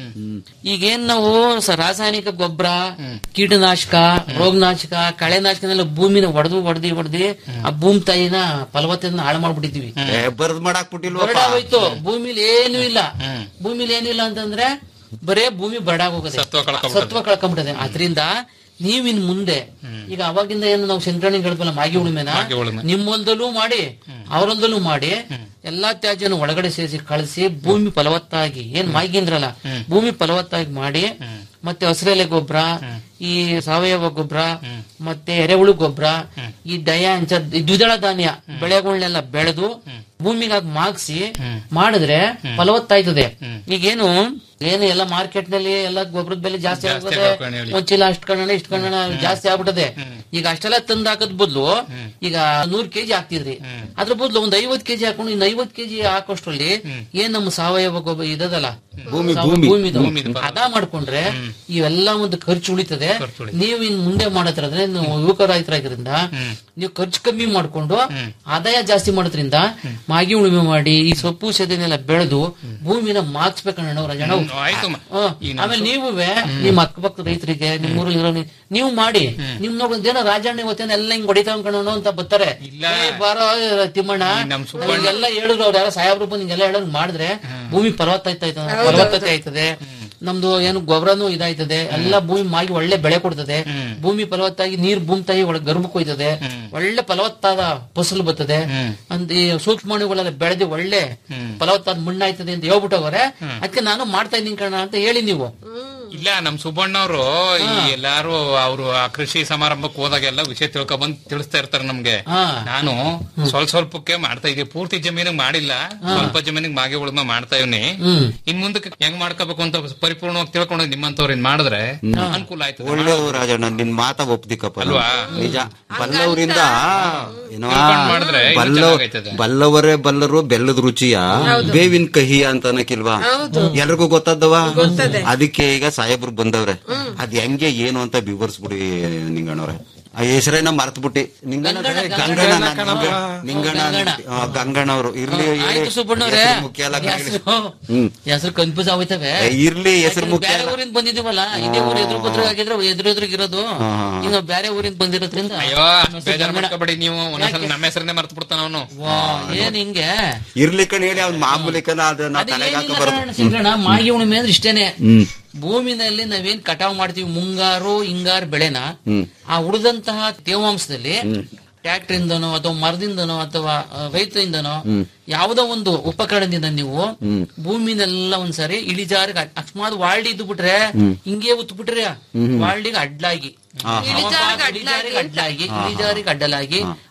O: ಈಗೇನ್ ನಾವು ಸ- ರಾಸಾಯನಿಕ ಗೊಬ್ಬರ ಕೀಟನಾಶಕ ರೋಗನಾಶಕ ಕಳೆನಾಶಕನೆಲ್ಲ ಭೂಮಿನ ಒಡೆದು ಒಡೆದಿ ಒಡೆದಿ ಆ ಭೂಮಿ ತಾಯಿನ ಫಲವತ್ತತೆಯನ್ನ ಹಾಳು ಮಾಡ್ಬಿಟ್ಟಿದೀವಿ
L: ಬರ್ದ್ ಮಾಡಾಕ್ಬಿಟ್ಟಿಲ್ವ
O: ಬರಡಾಗೋಯ್ತು ಭೂಮಿಲಿ ಏನು ಇಲ್ಲ ಭೂಮಿಲಿ ಏನು ಇಲ್ಲ ಅಂತಂದ್ರೆ ಬರೇ ಭೂಮಿ ಬರಡಾಗೋಗದೆ ಸತ್ವ ಕಳ್ಕೊಂಡ್ಬಿಟ್ಟದೆ ಅದ್ರಿಂದ ನೀವಿನ್ ಮುಂದೆ ಈಗ ಅವಾಗಿಂದ ಏನು ನಾವು ಶಂಕರಣಿಗೆ ಹೇಳ್ಬಲ್ಲ ಮಾಗಿ ಉಳುಮೆನ ನಿಮ್ಮೊಂದಲ್ಲೂ ಮಾಡಿ ಅವರೊಂದಲ್ಲೂ ಮಾಡಿ ಎಲ್ಲಾ ತ್ಯಾಜ್ಯನ ಒಳಗಡೆ ಸೇರಿಸಿ ಕಳಿಸಿ ಭೂಮಿ ಫಲವತ್ತಾಗಿ ಏನ್ ಮಾಗಿ ಅಂದ್ರಲ್ಲ ಭೂಮಿ ಫಲವತ್ತಾಗಿ ಮಾಡಿ ಮತ್ತೆ ಹಸಿರೆಲೆ ಗೊಬ್ಬರ ಈ ಸಾವಯವ ಗೊಬ್ಬರ ಮತ್ತೆ ಎರೆಹುಳು ಗೊಬ್ಬರ ಈ ಡಯ ಅಂಚ ಈ ದ್ವಿದಳ ಧಾನ್ಯ ಬೆಳೆಗಳನ್ನೆಲ್ಲ ಬೆಳೆದು ಭೂಮಿಗಾಗಿ ಮಾಗ್ಸಿ ಮಾಡಿದ್ರೆ ಫಲವತ್ತಾಯ್ತದೆ ಈಗೇನು ಏನು ಎಲ್ಲ ಮಾರ್ಕೆಟ್ ನಲ್ಲಿ ಎಲ್ಲ ಗೊಬ್ಬರದ ಬೆಲೆ ಜಾಸ್ತಿ ಆಗ್ತದೆ
M: ಆಗ್ಬೇಕು ಹೇಳಿ.
O: ಒಂದ್ ಚೀಲ ಅಷ್ಟ್ ಕಣ ಇಷ್ಟ ಕಣ ಜಾಸ್ತಿ ಆಗ್ಬಿಟ್ಟದೆ ಈಗ ಅಷ್ಟೆಲ್ಲ ತಂದ್ ಹಾಕದ್ ಬದ್ಲು ಈಗ ನೂರ್ ಕೆಜಿ ಹಾಕ್ತಿದ್ರಿ ಅದ್ರ ಬದ್ಲು ಒಂದ್ ಐವತ್ ಕೆಜಿ ಹಾಕೊಂಡು ಇನ್ ಐವತ್ ಕೆಜಿ ಹಾಕೋಷ್ಟ್ರಲ್ಲಿ ಏನ್ ನಮ್ಮ ಸಾವಯವ ಗೊಬ್ಬರ ಇದದಲ್ಲ
L: ಭೂಮಿ,
O: ಸಾವ-
L: ಭೂಮಿ.
O: ಭೂಮಿದು
L: ಭೂಮಿದು.
O: ಅದ ಮಾಡ್ಕೊಂಡ್ರೆ ಇವೆಲ್ಲ ಒಂದು ಖರ್ಚು ಉಳಿತದೆ ನೀವು ಇನ್ ಮುಂದೆ ಮಾಡತ್ರಂದ್ರೆ ನೀವು ಯುವಕ ರೈತರಾಗಿದ್ರಿಂದ ನೀವು ಖರ್ಚು ಕಮ್ಮಿ ಮಾಡ್ಕೊಂಡು ಆದಾಯ ಜಾಸ್ತಿ ಮಾಡೋದ್ರಿಂದ ಮಾಗಿ ಉಳುಮೆ ಮಾಡಿ ಈ ಸೊಪ್ಪು ಸೆದೆನೆಲ್ಲ ಬೆಳೆದು ಭೂಮಿನ ಮಾರ್ಕ್ಸ್ಬೇಕಣ್ಣ ರಜಣ
M: ಆಯ್ತು
O: ಆಮೇಲೆ ನೀವು ನಿಮ್ ಅಕ್ಕಪಕ್ಕ ರೈತರಿಗೆ ನಿಮ್ ಊರಲ್ಲಿ ಇರೋ ನೀ- ನೀವು ಮಾಡಿ ನಿಮ್ ನೋಡಿದೇನೋ ರಾಜಣ್ಣ ಇವತ್ತೇನ ಎಲ್ಲ ಹಿಂಗ್ ಹೊಡಿತಾ ಕಣೋ ಅಂತ ಬರ್ತಾರೆ ಏ, ಬಾರೋ ತಿಮ್ಮಣ್ಣ ಎಲ್ಲ ಹೇಳಿದ್ರು ಅವ್ರು ಯಾರೋ ಸಾಹೇಬ್ರು ಬಂದು ಹಿಂಗೆಲ್ಲ ಹೇಳೋದು ಮಾಡಿದ್ರೆ ಭೂಮಿ ಫಲವತ್ತಾಯ್ತಾ ಫಲವತ್ತತೆ ಆಯ್ತದೆ ನಮ್ದು ಏನು ಗೊಬ್ಬರನು ಇದಾಯ್ತದೆ ಎಲ್ಲ ಭೂಮಿ ಮಾಗಿ ಒಳ್ಳೆ ಬೆಳೆ ಕೊಡ್ತದೆ ಭೂಮಿ ಫಲವತ್ತಾಗಿ ನೀರ್ ಭೂಮಿ ತಾಯಿ ಒಳಗೆ ಗರ್ಭಕ್ಕೆ ಹೋಯ್ತದೆ ಒಳ್ಳೆ ಫಲವತ್ತಾದ ಫಸಲು ಬರ್ತದೆ ಅಂತ ಈ ಸೂಕ್ಷ್ಮಾಣುಗಳೆಲ್ಲ ಬೆಳೆದು ಒಳ್ಳೆ ಫಲವತ್ತಾದ ಮಣ್ಣಾಯ್ತದೆ ಅಂತ ಹೇಳ್ಬಿಟ್ಟವ್ರೆ ಅದಕ್ಕೆ ನಾನು ಮಾಡ್ತಾ ಇದ್ದೀನಿ ಕಣ ಅಂತ ಹೇಳಿ ನೀವು
M: ಇಲ್ಲ ನಮ್ ಸುಬ್ಬಣ್ಣವ್ರು ಈ ಎಲ್ಲಾರು ಅವರು ಆ ಕೃಷಿ ಸಮಾರಂಭಕ್ಕೆ ಹೋದಾಗೆಲ್ಲ ವಿಷಯ ತಿಳ್ಕೊಬಂದ್ ತಿಳಿಸ್ತಾ ಇರ್ತಾರೆ ನಮ್ಗೆ
O: ಹಾ.
M: ನಾನು ಸ್ವಲ್ಪ ಸ್ವಲ್ಪಕ್ಕೆ ಮಾಡ್ತಾ ಇದೀವಿ ಪೂರ್ತಿ ಜಮೀನಿಗೆ ಮಾಡಿಲ್ಲ ಸ್ವಲ್ಪ ಜಮೀನಿಗೆ ಮಾಗೆ ಉಳುಮೆ ಮಾಡ್ತಾ ಇವನಿ
O: ಹ್ಮ್.
M: ಇನ್ ಮುಂದಕ್ಕೆ ಹೆಂಗ್ ಮಾಡ್ಕೋಬೇಕು ಅಂತ ಪರಿಪೂರ್ಣವಾಗಿ ತಿಳ್ಕೊಂಡು ನಿಮ್ಮಂತವ್ರು ಇನ್ ಮಾಡಿದ್ರೆ ಅನುಕೂಲ ಆಯ್ತು
L: ಒಳ್ಳೆಯವು ರಾಜಣ್ಣ ನಿನ್ ಮಾತ ಒಪ್ದಿಕಪ್ಪ ನಾವು.
M: ಅಲ್ವಾ?
L: ನಿಜ ಬಲ್ಲವರಿಂದ ಏನೋ
M: ತಿಳ್ಕೊಂಡ್ ಮಾಡಿದ್ರೆ ಇನ್ನೂ
L: ಬಲ್ಲ
M: ಚೆನ್ನಾಗೈತದೆ.
L: ಬಲ್ಲವರೇ ಬಲ್ಲರು ಬೆಲ್ಲದ ರುಚಿಯ ಬೇವಿನ ಕಹಿ ಅಂತ ಅನ್ನಕ್ಕಿಲ್ವಾ ಎಲ್ರಿಗೂ ಗೊತ್ತದ್ದವ ಅದಕ್ಕೆ ಈಗ ಸಾಹೇಬ್ರು ಬಂದವ್ರೆ ಅದ್ ಹೆಂಗೆ ಏನು ಅಂತ ವಿವರಿಸ್ಬಿಡಿ ನಿಂಗಣ್ಣವ್ರೆ ಆ ಹೆಸರೇನ ಮರ್ತ್ ಬಿಟ್ಟಿ ನಿಂಗಣ್ಣ ಗಂಗಣ್ಣ ನಾನು- ನಿಂಗಣ್ಣ ಆ, ಗಂಗಣ್ಣ ಅವರು ಇರ್ಲಿ ಹೇಳಿ.
O: ಆಯ್ತು ಸುಬ್ಬಣ್ಣವ್ರೆ
L: ಹೆಸ್ರು ಮುಖ್ಯ ಅಲ್ಲ ಹೇಳಿ. ಹ್ಮ್
O: ಹೆಸರು ಕನ್ಫ್ಯೂಸ್ ಆಗೋಯ್ತವೆ
L: ಏ, ಇರ್ಲಿ ಹೆಸರು ಮುಖ್ಯ
O: ಬೇರೆ
L: ಅಲ್ಲ
O: ಊರಿಂದ ಬಂದಿದೀವಲ್ಲ ಇದೇ ಊರ್ ಎದುರು ಬದ್ರ ಆಗಿದ್ರೆ ಎದುರು ಎದುರಿಗೆ ಇರೋದು ಇನ್ನು ಬೇರೆ ಊರಿಂದ ಬಂದಿರೋದ್ರಿಂದ
M: ಅಯ್ಯೋ ಬೇಜಾರ್ ಮಾಡ್ಕೋಬೇಡಿ ನೀವು ಒಂದೊಂದ್ಸಲ ನಮ್ಮ ಹೆಸರನ್ನೇ ಮರ್ತು ಬಿಡ್ತಾನ ಅವನು
O: ವಾ, ಏನ್ ಹಿಂಗೆ
L: ಇರ್ಲಿ ಕಣ್ ಹೇಳಿ ಅವ್ನ್ ಮಾಮೂಲಿ ಕಣ ಅದು ನಾವು ತಲೆಗೆ ಹಾಕ ಬರೋದು
O: ಸಿಂಗಣ್ಣ ಮಾಗಿ ಉಣಿಮೆ ಅಂದ್ರೆ ಇಷ್ಟೇನೆ
L: ಹ್ಮ್
O: ಭೂಮಿನಲ್ಲಿ ನಾವೇನ್ ಕಟಾವ್ ಮಾಡ್ತೀವಿ ಮುಂಗಾರು ಹಿಂಗಾರು ಬೆಳೆನ
L: ಹ್ಮ್
O: ಆ ಉಳಿದಂತಹ ತೇವಾಂಶದಲ್ಲಿ ಟ್ರ್ಯಾಕ್ಟರ್ ಇಂದನೋ ಅಥವಾ ಮರದಿಂದನೋ ಅಥವಾ ಆ, ರೈತರಿಂದನೋ
L: ಹ್ಮ್.
O: ಯಾವುದೋ ಒಂದು ಉಪಕರಣದಿಂದ ನೀವು
L: ಹ್ಮ್.
O: ಭೂಮಿನೆಲ್ಲ ಒಂದ್ಸರಿ ಇಳಿಜಾರಿಗೆ ಅಡ್- ಅಕಸ್ಮಾತ್ ವಾಳ್ಡಿ ಇದ್ದು ಬಿಟ್ರೆ
L: ಹ್ಮ್.
O: ಹಿಂಗೆ ಉತ್ತು ಬಿಟ್ರೆ
L: ಹ್ಮ್.
O: ವಾಳ್ಡಿಗೆ ಅಡ್ಲಾಗಿ
L: ಹಾ, ಹಾ.
O: ಇಳಿಜಾರಿಗೆ ಅಡ್ಲಾಗಿ ಇಳಿಜಾರಿಗೆ ಅಡ್ಡಲಾಗಿ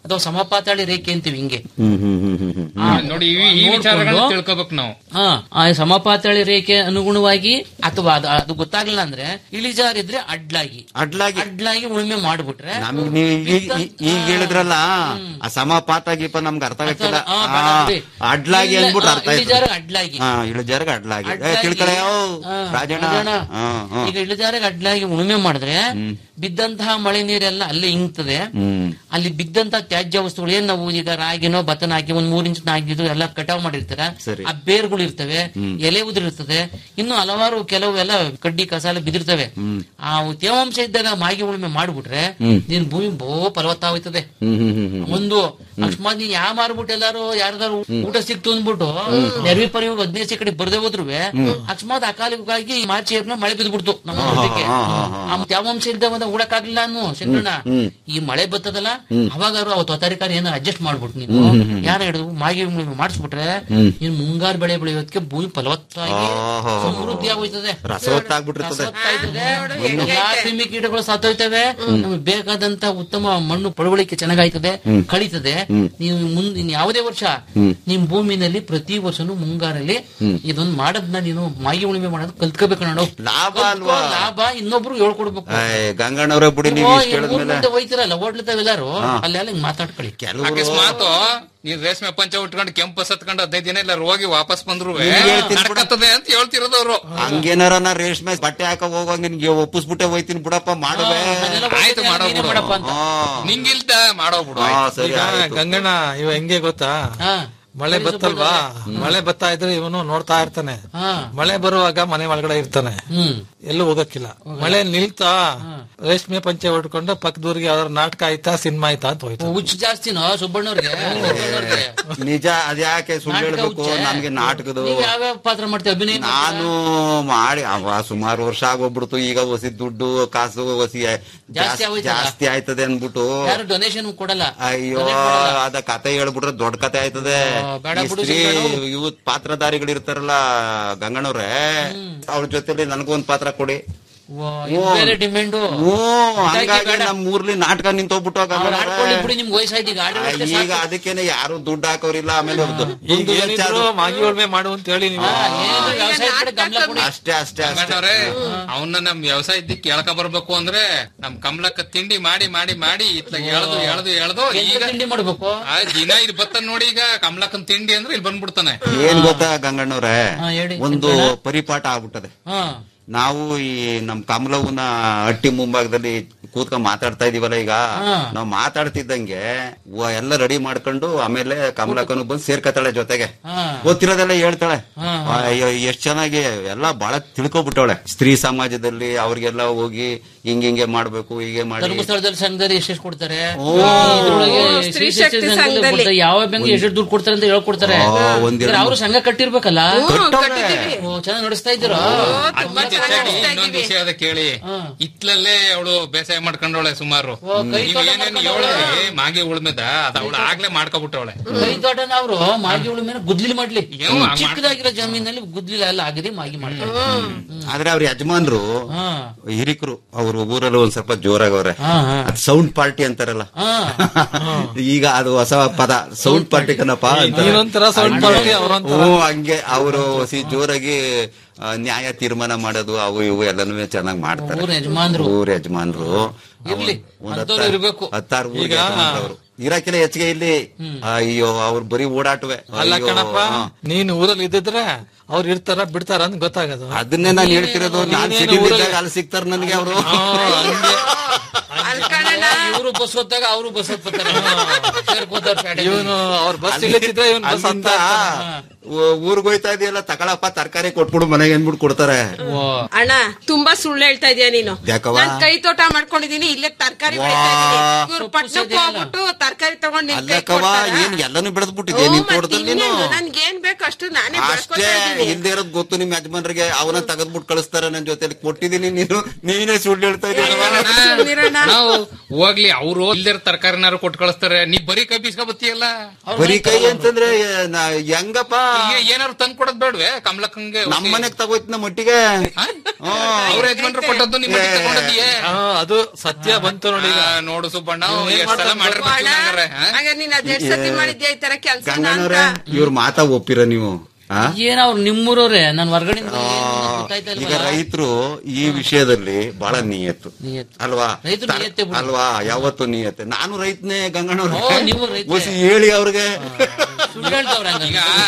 O: ಅಥವಾ ಸಮಪಾತಾಳಿ ರೇಖೆ ಅಂತೀವಿ ಹಿಂಗೆ
L: ಹ್ಮ್ ಹ್ಮ್ ಹ್ಮ್ ಹ್ಮ್ ಹ್ಮ್
O: ಆ,
M: ನೋಡಿ ಈ- ಈ ವಿಚಾರಗಳನ್ನ
O: ನೋಡ್ಕೊಂಡು-
M: ತಿಳ್ಕೊಬೇಕು ನಾವು
O: ಹಾ ಆ ಸಮಪಾತಾಳಿ ರೇಖೆ ಅನುಗುಣವಾಗಿ ಅಥವಾ ಅದು ಅದು ಗೊತ್ತಾಗ್ಲಿಲ್ಲ ಅಂದ್ರೆ ಇಳಿಜಾರಿದ್ರೆ ಅಡ್ಲಾಗಿ
L: ಅಡ್ಲಾಗಿ
O: ಅಡ್ಲಾಗಿ ಉಳುಮೆ ಮಾಡ್ಬಿಟ್ರೆ
L: ನಮ್ಗ್ ನೀವು ಈಗ ಈಗ ಹೇಳಿದ್ರಲ್ಲ ಆ ಸಮಪಾತ ಗೀಪ ನಮ್ಗೆ ಅರ್ಥ ಆಗ್ತಿಲ್ಲ
O: ಆ,
L: ಆ,
O: ಬೇಡ ಬಿಡಿ.
L: ಅಡ್ಲಾಗಿ
O: ಇಲ್ಲ,
L: ಅಂದ್ಬಿಟ್ಟು
O: ಆ,
L: ಅರ್ಥ ಆಯ್ತು
O: ಇಳಿಜಾರಿಗೆ ಅಡ್ಲಾಗಿ
L: ಹಾ ಇಳಿಜಾರ್ಗ ಅಡ್ಲಾಗಿ ಏ,
O: ಅಡ್ಲಾಗಿ-
L: ತಿಳ್ಕೊಳೆ ಓ,
O: ಹಾ,
L: ರಾಜಣ್ಣ
O: ರಾಜಣ್ಣ.
L: ಹಾ, ಹಾ.
O: ಈಗ ಇಳಿಜಾರಿಗೆ ಅಡ್ಲಾಗಿ ಉಳುಮೆ ಮಾಡಿದ್ರೆ ಬಿದ್ದಂತಹ ಮಳೆ ನೀರೆಲ್ಲ ಅಲ್ಲೇ ಇಂಗ್ತದೆ
L: ಹ್ಮ್
O: ಅಲ್ಲಿ ಬಿದ್ದಂತಹ ತ್ಯಾಜ್ಯ ವಸ್ತುಗಳು ಏನ್ ನಾವು ಈಗ ರಾಗಿನೋ ಭತ್ತನ ಹಾಕಿ ಒಂದ್ ಮೂರ್ ಇಂಚ್ ಹಾಕಿದ್ದು ಎಲ್ಲ ಕಟಾವ್ ಮಾಡಿರ್ತಾರೆ
L: ಸರಿ.
O: ಆ ಬೇರ್ಗಳು ಇರ್ತವೆ
L: ಹ್ಮ್.
O: ಎಲೆ ಉದುರಿರ್ತದೆ ಇನ್ನು ಹಲವಾರು ಕೆಲವು ಎಲ್ಲ ಕಡ್ಡಿ ಕಸ ಎಲ್ಲ ಬಿದಿರ್ತವೆ
L: ಹ್ಮ್
O: ಆ ತೇವಾಂಶ ಇದ್ದಾಗ ಮಾಗಿ ಉಳುಮೆ ಮಾಡ್ಬಿಟ್ರೆ
L: ಹ್ಮ್.
O: ನಿನ್ ಭೂಮಿ ಬಹು ಫಲವತ್ತಾಗ್ತದೆ
L: ಹ್ಮ್ ಹ್ಮ್ ಹ್ಮ್ ಹ್ಮ್
O: ಒಂದು ಅಕಸ್ಮಾತ್ ನೀನ್ ಯಾ ಮಾರ್ಬಿಟ್ಟು ಎಲ್ಲಾರು ಯಾರ್ದಾರು ಊಟ ಸಿಕ್ತು ಅಂದ್ಬಿಟ್ಟು ನೆರವಿ ಪರಿವಾಗ ಹದಿನೈದು ಕಡೆ ಬರ್ದೇ ಹೋದ್ರು ಅಕಸ್ಮಾತ್ ಅಕಾಲಿಕವಾಗಿ ಮಾರ್ಚ್ ಏಪ್ರಿಲ್ ಮಳೆ ಬಿದ್ಬಿಡ್ತು ನಮ್ಮ ಹೊಲಕ್ಕೆ.
L: ಹಾ, ಹಾ, ಹಾ.
O: ಆ ತೇವಾಂಶ ಇಲ್ದ ಬಂದ ಉಡಕ್ಕಾಗ್ಲಿಲ್ಲ ಅನ್ನು ಶಂಕರಣ್ಣ
L: ಹ್ಮ್.
O: ಈ ಮಳೆ ಬರ್ತದಲ್ಲ
L: ಹ್ಮ್.
O: ಅವಾಗ ಅವತ್ತು ತರಕಾರಿ ಏನೋ ಅಡ್ಜಸ್ಟ್ ಮಾಡ್ಬಿಟ್ಟು ನೀನು
L: ಹ್ಮ್, ಹ್ಮ್, ಹ್ಮ್.
O: ಯಾರ ಹಿಡಿದು ಮಾಗಿ ಉಳುಮೆ ಮಾಡಿಸ್ಬಿಟ್ರೆ
L: ಹ್ಮ್.
O: ನೀನ್ ಮುಂಗಾರು ಬೆಳೆ ಬೆಳೆಯೋದಕ್ಕೆ ಭೂಮಿ ಫಲವತ್ತಾಗಿ
L: ಆಹಾ.
O: ಸಮೃದ್ಧಿ ಆಗೋಯ್ತದೆ
L: ರಸವತ್ತಾಗ್ಬಿಟ್ಟಿರ್ತದೆ
O: ರಸವತ್ತಾಗ್ತದೆ. ಎಲ್ಲಾ ಕ್ರಿಮಿ ಕೀಟಗಳು ಸತ್ತೋಯ್ತವೆ ನಮಗೆ ಬೇಕಾದಂತ ಉತ್ತಮ ಮಣ್ಣು ಪಳವಳಿಕೆ ಚೆನ್ನಾಗಾಯ್ತದೆ
L: ಹ್ಮ್.
O: ಕಳೀತದೆ
L: ಹ್ಮ್.
O: ನೀವು ಮುಂದೆ ಇನ್ ಯಾವುದೇ ವರ್ಷ
L: ಹ್ಮ್.
O: ನಿಮ್ ಭೂಮಿನಲ್ಲಿ ಪ್ರತಿ ವರ್ಷನೂ ಮುಂಗಾರಲ್ಲಿ
L: ಹ್ಮ್.
O: ಇದೊಂದು ಮಾಡದ್ನ ನೀನು ಮಾಗಿ ಉಳುಮೆ ಮಾಡೋದು ಕಲ್ತ್ಕೋಬೇಕು ನೋಡು
L: ಲಾಭ
O: ಕಲ್ತ್ಕೋ,
L: ಅಲ್ವಾ?
O: ಲಾಭ ಇನ್ನೊಬ್ರು ಹೇಳ್ಕೊಡ್ಬೇಕು
L: ಏ, ಗಂಗಣ್ಣವ್ರೆ ಬಿಡಿ ನೀವು
O: ಓ,
L: ಇಷ್ಟ
O: ಈ ಊರ್
L: ಹೇಳಿದ್ಮೇಲೆ
O: ಮುಂದೆ ಹೋಯ್ತಿರಲ್ಲ ಹೋಟ್ಲತಾವೆಲ್ಲಾರು
L: ಹಾ.
O: ಅಲ್ಲೆಲ್ಲ ಹಿಂಗ್ ಮಾತಾಡ್ಕೊಳ್ಳಿ
L: ಕೆಲವರು
M: ಅಕಸ್ಮಾತ್ ನೀನ್ ರೇಷ್ಮೆ ಪಂಚ ಉಟ್ಕೊಂಡು ಕೆಂಪು ಸತ್ಕೊಂಡು ಹದಿನೈದು ದಿನ ಇಲ್ಲ ಹೋಗಿ ವಾಪಸ್ ಬಂದ್ರು
L: ನಿಮ್ಗೆ ಹೇಳ್ತೀನಿ ಬಿಡು.
M: ನಡ್ಕತ್ತದೆ ಅಂತ ಹೇಳ್ತಿರೋದವ್ರು
L: ಹಂಗೇನಾರ ನಾ ರೇಷ್ಮೆ ಬಟ್ಟೆ ಹಾಕ ಹೋಗುವಂಗ ನಿನ್ಗೆ ಒಪ್ಪಿಸ್ಬಿಟ್ಟೆ ಹೋಯ್ತೀನಿ ಬಿಡಪ್ಪ ಮಾಡುವೆ
M: ಆಯ್ತು ಮಾಡೋ
O: ನೀನೇ ಮಾಡಪ್ಪ ಅಂತ
L: ಹಾ.
M: ನಿಂಗಿಲ್ದ ಮಾಡೋ ಬಿಡು
L: ಹಾ, ಸರಿ
N: ಈಗ
L: ಆಯ್ತು.
N: ಗಂಗಣ್ಣ ಇವ ಹೆಂಗೆ ಗೊತ್ತಾ
O: ಹಾ.
N: ಮಳೆ ಬತ್ತಲ್ವಾ ಮಳೆ ಬತ್ತಾ ಇದ್ರೆ ಇವನು ನೋಡ್ತಾ ಇರ್ತಾನೆ
O: ಹಾ.
N: ಮಳೆ ಬರುವಾಗ ಮನೆ ಒಳಗಡೆ ಇರ್ತಾನೆ
O: ಹ್ಮ್
N: ಎಲ್ಲೂ ಹೋಗಕ್ಕಿಲ್ಲ ಮಳೆ ನಿಲ್ತಾ ರೇಷ್ಮೆ ಪಂಚೆ ಹೊಡ್ಕೊಂಡು ಪಕ್ಕದೂರಿಗೆ ಯಾವ್ದಾರು ನಾಟಕ ಆಯ್ತಾ ಸಿನಿಮಾ ಆಯ್ತಾ ಅಂತ ಹೋಯ್ತು
O: ಹುಚ್ಚು ಜಾಸ್ತಿನೋ ಸುಬ್ಬಣ್ಣವ್ರಿಗೆ ಸುಬ್ಬಣ್ಣವ್ರಿಗೆ.
L: ನಿಜ ಅದ್ಯಾಕೆ ಸುಳ್ಳು
O: ನಾಟಕ
L: ಹೇಳ್ಬೇಕು
O: ಹುಚ್ಚೆ?
L: ನಮ್ಗೆ ನಾಟಕದ
O: ನೀವ್ ಯಾವ್ಯಾವ ಪಾತ್ರ ಮಾಡ್ತೀವಿ ಅಭಿನಯ
L: ನಾನು ಮಾಡಿ ಅವ ಸುಮಾರು ವರ್ಷ ಆಗೋಗ್ಬಿಡ್ತು ಈಗ ಹೊಸಿ ದುಡ್ಡು ಕಾಸು ಹೊಸಿ ಜಾಸ್ತಿ
O: ಆಗೋಯ್ತಲ್ಲ?
L: ಜಾಸ್ತಿ ಆಯ್ತದೆ ಅನ್ಬಿಟ್ಟು
O: ಯಾರು ಡೊನೇಷನ್ ಕೊಡಲ್ಲ
L: ಅಯ್ಯೋ ಅದ ಕತೆ ಹೇಳ್ಬಿಟ್ರೆ ದೊಡ್ಡ ಕತೆ ಆಯ್ತದೆ
O: ಬೇಡ
L: ಈ
O: ಬಿಡು
L: ಸ್ತ್ರೀ
O: ಸುಬ್ಬಣ್ಣ.
L: ಇವ್ ಪಾತ್ರಧಾರಿಗಳು ಇರ್ತಾರಲ್ಲ ಗಂಗಣ್ಣವ್ರೆ ಅವ್ರ ಜೊತೆಲಿ ನನಗೊಂದ್ ಪಾತ್ರ ಕೊಡಿ
O: ಓ, ಇದು ಬೇರೆ ಡಿಮ್ಯಾಂಡು
L: ಓ ಹಂಗಾಗಿ ನಮ್ ಊರ್ಲಿ ನಾಟಕ ನಿಂತೋಗ್ಬಿಟ್ಟು
O: ಆಡ್ಕೊಳ್ಳಿ
L: ಗಂಗಣ್ಣವ್ರೆ
O: ಬಿಡಿ ನಿಮ್ಗೆ ವಯಸ್ಸಾಯ್ತು ಈಗ ಆಡೋದಕ್ಕೆ
L: ಈಗ ಅದಕ್ಕೇನೆ ಯಾರು ದುಡ್ಡು ಹಾಕೋರಿಲ್ಲ ಆಮೇಲೆ ಅವ್ರ್ದು
N: ಈಗ
L: ದುಡ್ಡು ವೆಚ್ಚ
N: ಏನಿದ್ರು
L: ಅದು.
N: ಮಾಗಿ ಉಳ್ಮೆ ಮಾಡು ಅಂತ ಹೇಳಿ ನೀವು
O: ಏನು ವ್ಯವಸಾಯ ಕಡೆ ಗಮನ ಕೊಡಿ
L: ಅಷ್ಟೇ ಅಷ್ಟೇ ಅಷ್ಟೇ
M: ಗಂಗಣ್ಣವ್ರೆ ಅವನ್ನ ನಮ್ ವ್ಯವಸಾಯದ ಕೇಳಕ ಬರ್ಬೇಕು ಅಂದ್ರೆ ನಮ್ ಕಮಲಕ್ಕ ತಿಂಡಿ ಮಾಡಿ ಮಾಡಿ ಮಾಡಿ ಇತ್ಲಾಗ ಎಳ್ದು ಎಳ್ದು ಎಳ್ದು
O: ಎಂತ
M: ಈಗ
O: ತಿಂಡಿ ಮಾಡ್ಬೇಕು
M: ಆ ದಿನ ಇದು ಬತ್ತ ನೋಡಿ ಈಗ ಕಮಲಕ್ಕನ್ ತಿಂಡಿ ಅಂದ್ರೆ ಇಲ್ಲಿ ಬಂದ್ಬಿಡ್ತಾನೆ
L: ಏನ್ ಗೊತ್ತಾ ಗಂಗಣ್ಣವ್ರೆ
O: ಹಾ, ಹೇಳಿ,
L: ಒಂದು
O: ಚಂದ್ರಣ್ಣ.
L: ಪರಿಪಾಠ ಆಗ್ಬಿಟ್ಟದೆ
O: ಹಾ
L: ನಾವು ಈ ನಮ್ ಕಮಲವ್ನ ಹಟ್ಟಿ ಮುಂಭಾಗದಲ್ಲಿ ಕೂತ್ಕೊಂಡ್ ಮಾತಾಡ್ತಾ ಇದೀವಲ್ಲ ಈಗ
O: ಹಾ.
L: ನಾವ್ ಮಾತಾಡ್ತಿದ್ದಂಗೆ ವ- ಎಲ್ಲ ರೆಡಿ ಮಾಡ್ಕೊಂಡು ಆಮೇಲೆ ಕಮಲಕ್ಕನು ಬಂದು ಸೇರ್ಕತಾಳೆ ಜೊತೆಗೆ
O: ಹಾ.
L: ಗೊತ್ತಿರೋದೆಲ್ಲ ಹೇಳ್ತಾಳೆ
O: ಹಾ,
L: ಅಯ್ಯೋ, ಎಷ್ಟ್ ಚೆನ್ನಾಗಿ ಎಲ್ಲ ಬಹಳ ತಿಳ್ಕೊಬಿಟ್ಟವಳೆ ಸ್ತ್ರೀ ಸಮಾಜದಲ್ಲಿ ಅವ್ರಿಗೆಲ್ಲ ಹೋಗಿ ಹಿಂಗ್ ಹಿಂಗೆ ಮಾಡ್ಬೇಕು ಹೀಗೆ ಮಾಡಿ
O: ಧರ್ಮಸ್ಥಳದಲ್ಲಿ ಸಂಘದಲ್ಲಿ ಎಷ್ಟೆಷ್ಟು ಕೊಡ್ತಾರೆ
L: ಓ.
O: ಇದ್ರೊಳಗೆ
A: ಓ,
O: ಶ್ರೀ
A: ಸ್ತ್ರೀ
O: ಶಕ್ತಿ
A: ಶಕ್ತಿ
O: ಸಂಘದಲ್ಲಿ
A: ಸಂಘದಲ್ಲಿ.
O: ಕೊಡ್ತಾರೆ. ಯಾವ ಬ್ಯಾಂಕ್ ಎಷ್ಟು ದುಡ್ಡು ಕೊಡ್ತಾರೆ ಅಂತ ಹೇಳ್ಕೊಡ್ತಾರೆ
L: ಆ, ಒಂದೆರಡು
O: ಅವರು ಸಂಘ ಕಟ್ಟಿರ್ಬೇಕಲ್ಲ
L: ಕಟ್ಟವ್ರೆ.
O: ಓ, ಚೆನ್ನಾಗಿ ನಡೆಸ್ತಾ ಇದ್ದೀರಾ
M: ಅದಕ್ಕಿಂತ ಹೆಚ್ಚಾಗಿ ಇನ್ನೊಂದ್ ವಿಷಯ ಅದ ಕೇಳಿ ಇತ್ಲಲ್ಲೇ ಅವಳು ಬೇಸಾಯ ಮಾಡ್ಕೊಂಡವಳೆ ಸುಮಾರು
O: ಓ, ಕೈ
M: ನೀವ್
O: ತೋಟ
M: ಏನೇನ್
O: ಮಾಡ್ಕೊಂಡವ್ಳೆ.
M: ಹೇಳಿದ್ರಿ ಮಾಗಿ ಉಳ್ಮೆದ ಅದ ಅವಳು ಆಗ್ಲೇ ಮಾಡ್ಕೊಬಿಟ್ಟವಳೆ
O: ಕೈ ತೋಟನ ಅವರು ಮಾಗಿ ಉಳುಮೆನ ಗುದ್ಲಿ ಮಾಡ್ಲಿ
M: ಏನೋ ಹಂಗ್ ಮಾಡ್-
O: ಚಿಕ್ಕದಾಗಿರೋ ಜಮೀನಲ್ಲಿ ಗುದ್ಲಿ ಎಲ್ಲ ಆಗದೆ ಮಾಗಿ ಮಾಡ್ತಾರೆ
L: ಆದ್ರೆ ಅವ್ರ ಯಜಮಾನ್ರು
O: ಹಾ
L: ಹಿರಿಕರು ಅವ್ರ ಊರಲ್ಲಿ ಒಂದ್ ಸ್ವಲ್ಪ ಜೋರಾಗವ್ರೆ
O: ಹಾ, ಹಾ.
L: ಅದ್ ಸೌಂಡ್ ಪಾರ್ಟಿ ಅಂತಾರಲ್ಲ
O: ಹಾ
L: ಈಗ ಅದು ಹೊಸ ಪದ ಸೌಂಡ್ ಪಾರ್ಟಿ ಕಣಪ್ಪ ಅಂತಾರೆ.
N: ನೀನೊಂಥರ sound party, ಅವ್ರೊಂಥರ.
L: ಹ್ಞೂ, ಹಂಗೆ ಅವರು ಹೊಸಿ ಜೋರಾಗಿ ಆ, ನ್ಯಾಯ ತೀರ್ಮಾನ ಮಾಡೋದು ಅವು ಇವು ಎಲ್ಲನೂ ಚೆನ್ನಾಗಿ ಮಾಡ್ತಾರೆ
O: ಊರ್ ಯಜಮಾನ್ರು.
L: ಊರ್ ಯಜಮಾನ್ರು
O: ಇರ್ಲಿ,
L: ಒಂದ್
O: ಅಂಥವ್ರು
L: ಹತ್ತಾರು-
O: ಇರ್ಬೇಕು.
L: ಹತ್ತಾರು ಊರಿಗೆ
N: ಈಗ-
L: ಯಜಮಾನ್ರವ್ರು. ಇರಕ್ಕಿಲ್ಲ ಹೆಚ್ಚಿಗೆ ಇಲ್ಲಿ ಅಯ್ಯೋ ಅವ್ರು ಬರೀ ಓಡಾಟವೆ
N: ಅಲ್ಲ
L: ಅಯ್ಯೋ,
N: ಕಣಪ್ಪ
L: ಹಾ.
N: ನೀನ್ ಊರಲ್ಲಿ ಇದ್ದಿದ್ರೆ ಅವ್ರು ಇರ್ತಾರ ಬಿಡ್ತಾರ ಅಂತ ಗೊತ್ತಾಗದು
L: ಅದನ್ನೇ ನಾನು ಹೇಳ್ತಿರೋದು ನಾನ್
N: ನೀನೇನು
L: ಸಿಟಿ
N: ಊರಲ್ಲಿ-
L: ಅಲ್ಲಿ ಸಿಗ್ತಾರ ನನಗೆ ಅವರು
O: ಇವರು ಬಸ್ ಹೊತ್ತಾಗ ಅವರು ಬಸ್ ಹೊತ್ತಾರೆ ಸೇರ್ಕೋತಾರ
N: ಇವನು ಅವ್ರ ಬಸ್ ಇಳಿತಿದ್ರೆ ಇವನ್ ಬಸ್ ಅಂತ
L: ಊರ್ಗ್ ಹೋಯ್ತಾ ಇದೆಯಲ್ಲ ತಗೊಳಪ್ಪ ತರಕಾರಿ ಕೊಟ್ಬಿಡು ಮನೆಗೆ ಅಂದ್ಬಿಟ್ಟು ಕೊಡ್ತಾರೆ
A: ಅಣ್ಣ ತುಂಬಾ ಸುಳ್ಳು ಹೇಳ್ತಾ ಇದೀಯ ನೀನು
L: ಯಾಕವ್ವ?
A: ನಾನ್ ಕೈ ತೋಟ ಮಾಡ್ಕೊಂಡಿದೀನಿ ಇಲ್ಲೇ ತರಕಾರಿ ಬೆಳಿತಾ ಇದೀನಿ ಇವ್ರು ಪಟ್ನಕ್ಕೆ ಹೋಗ್ಬಿಟ್ಟು ತರಕಾರಿ ತಗೊಂಡ್ ನಿನ್ ಕೈ
L: ಅಲ್ಲಕ್ಕವ ಏನ್ ಎಲ್ಲಾನು ಬೆಳೆದ್ಬಿಟ್ಟಿದೆ ನಿನ್ ತೋಟದಲ್ಲಿ ನೀನು
A: ನನ್ಗೇನ್ ಬೇಕು ಅಷ್ಟು ನಾನೇ
L: ಅಷ್ಟೇ
A: ಬೆಳ್ಕೊತಾ ಇದೀನಿ
L: ಇಲ್ದೇ ಇರೋದ್ ಗೊತ್ತು ನಿಮ್ ಯಜಮಾನ್ರಿಗೆ ಅವನ ತೆಗೆದ್ಬಿಟ್ಟು ಕಳಿಸ್ತಾರೆ ನನ್ ಜೊತೆಲಿ ಕೊಟ್ಟಿದೀನಿ ನೀನು ನೀನೇ ಸುಳ್ಳು ಹೇಳ್ತಾ ಇದ್ದೀಯ
A: ಸುಮ್ನಿರಣ್ಣ.
M: ನಾವು ಹೋಗ್ಲಿ ಅವ್ರು ಇಲ್ದಿರ ತರಕಾರಿನಾರು ಕೊಟ್ಟು ಕಳಿಸ್ತಾರೆ ನೀ ಬರೀ ಕೈ ಬೀಸ್ಕೊ ಬತ್ತೀಯಲ್ಲ
L: ಬರೀ ಕೈ ಅಂತಂದ್ರೆ ನಾ- ಹೆಂಗಪ್ಪ
M: ಈಗ ಏನಾರು ತಂದ್ ಕೊಡೋದ್ ಬೇಡ್ವೆ ಕಮಲಕ್ಕಂಗೆ
L: ನಮ್ಮನೆಗ್ ತಗೋಯ್ತಿನ ಮಟ್ಟಿಗೆ
M: ಅವ್ರ ಯಜಮಾನ್ರು ಕೊಟ್ಟದ್ದು ನಿಮ್ಮ ಮನೆಗ್ ತಗೊಂಡೋದಿಯೇ?
N: ಆ, ಅದು ಸತ್ಯ ಬಂತು ನೋಡಿ ಈಗ
M: ಆ, ನೋಡು ಸುಬ್ಬಣ್ಣ
N: ಏನ್
M: ಎಷ್ಟ್ ಸಲ
N: ಮಾಡ್ತಾರೆ
M: ಮಾಡಿರ್ಬೇಕು
A: ಅಣ್ಣ,
M: ಹಂಗಾರೆ, ಹಾ?
A: ಆಗ ನೀನ್ ಅದೆಷ್ಟ್ ಸತಿ ಮಾಡಿದ್ಯಾ ಈ ತರ ಕೆಲ್ಸ
L: ಗಂಗಣ್ಣವ್ರೆ ಇವ್ರ ಮಾತಾ ಒಪ್ಪಿರ ನೀವು ಆ?
O: ಏನ ಅವ್ರು ನಿಮ್ಮೂರವ್ರೆ ನಾನು ಹೊರಗಡೆ
L: ಈಗ ರೈತರು ಈ ವಿಷಯದಲ್ಲಿ ಬಹಳ ನಿಯತ್ತು ಅಲ್ವಾ
O: ರೈತ್ರು
L: ತರ-
O: ನಿಯತ್ತೆ ಬಿಡು.
L: ಅಲ್ವಾ ಯಾವತ್ತು ನಿಯತ್ತೆ ನಾನು ರೈತನೇ
O: ಓ, ನೀವು
L: ಗಂಗಣ್ಣವ್ರೆ
O: ರೈತ್ನೇ.
L: ಒಸಿ ಹೇಳಿ ಅವ್ರಿಗೆ
O: ಸುಳ್ಳು ಹೇಳ್ತಾವ್ರೆ ಹಂಗಂದ್ರೆ.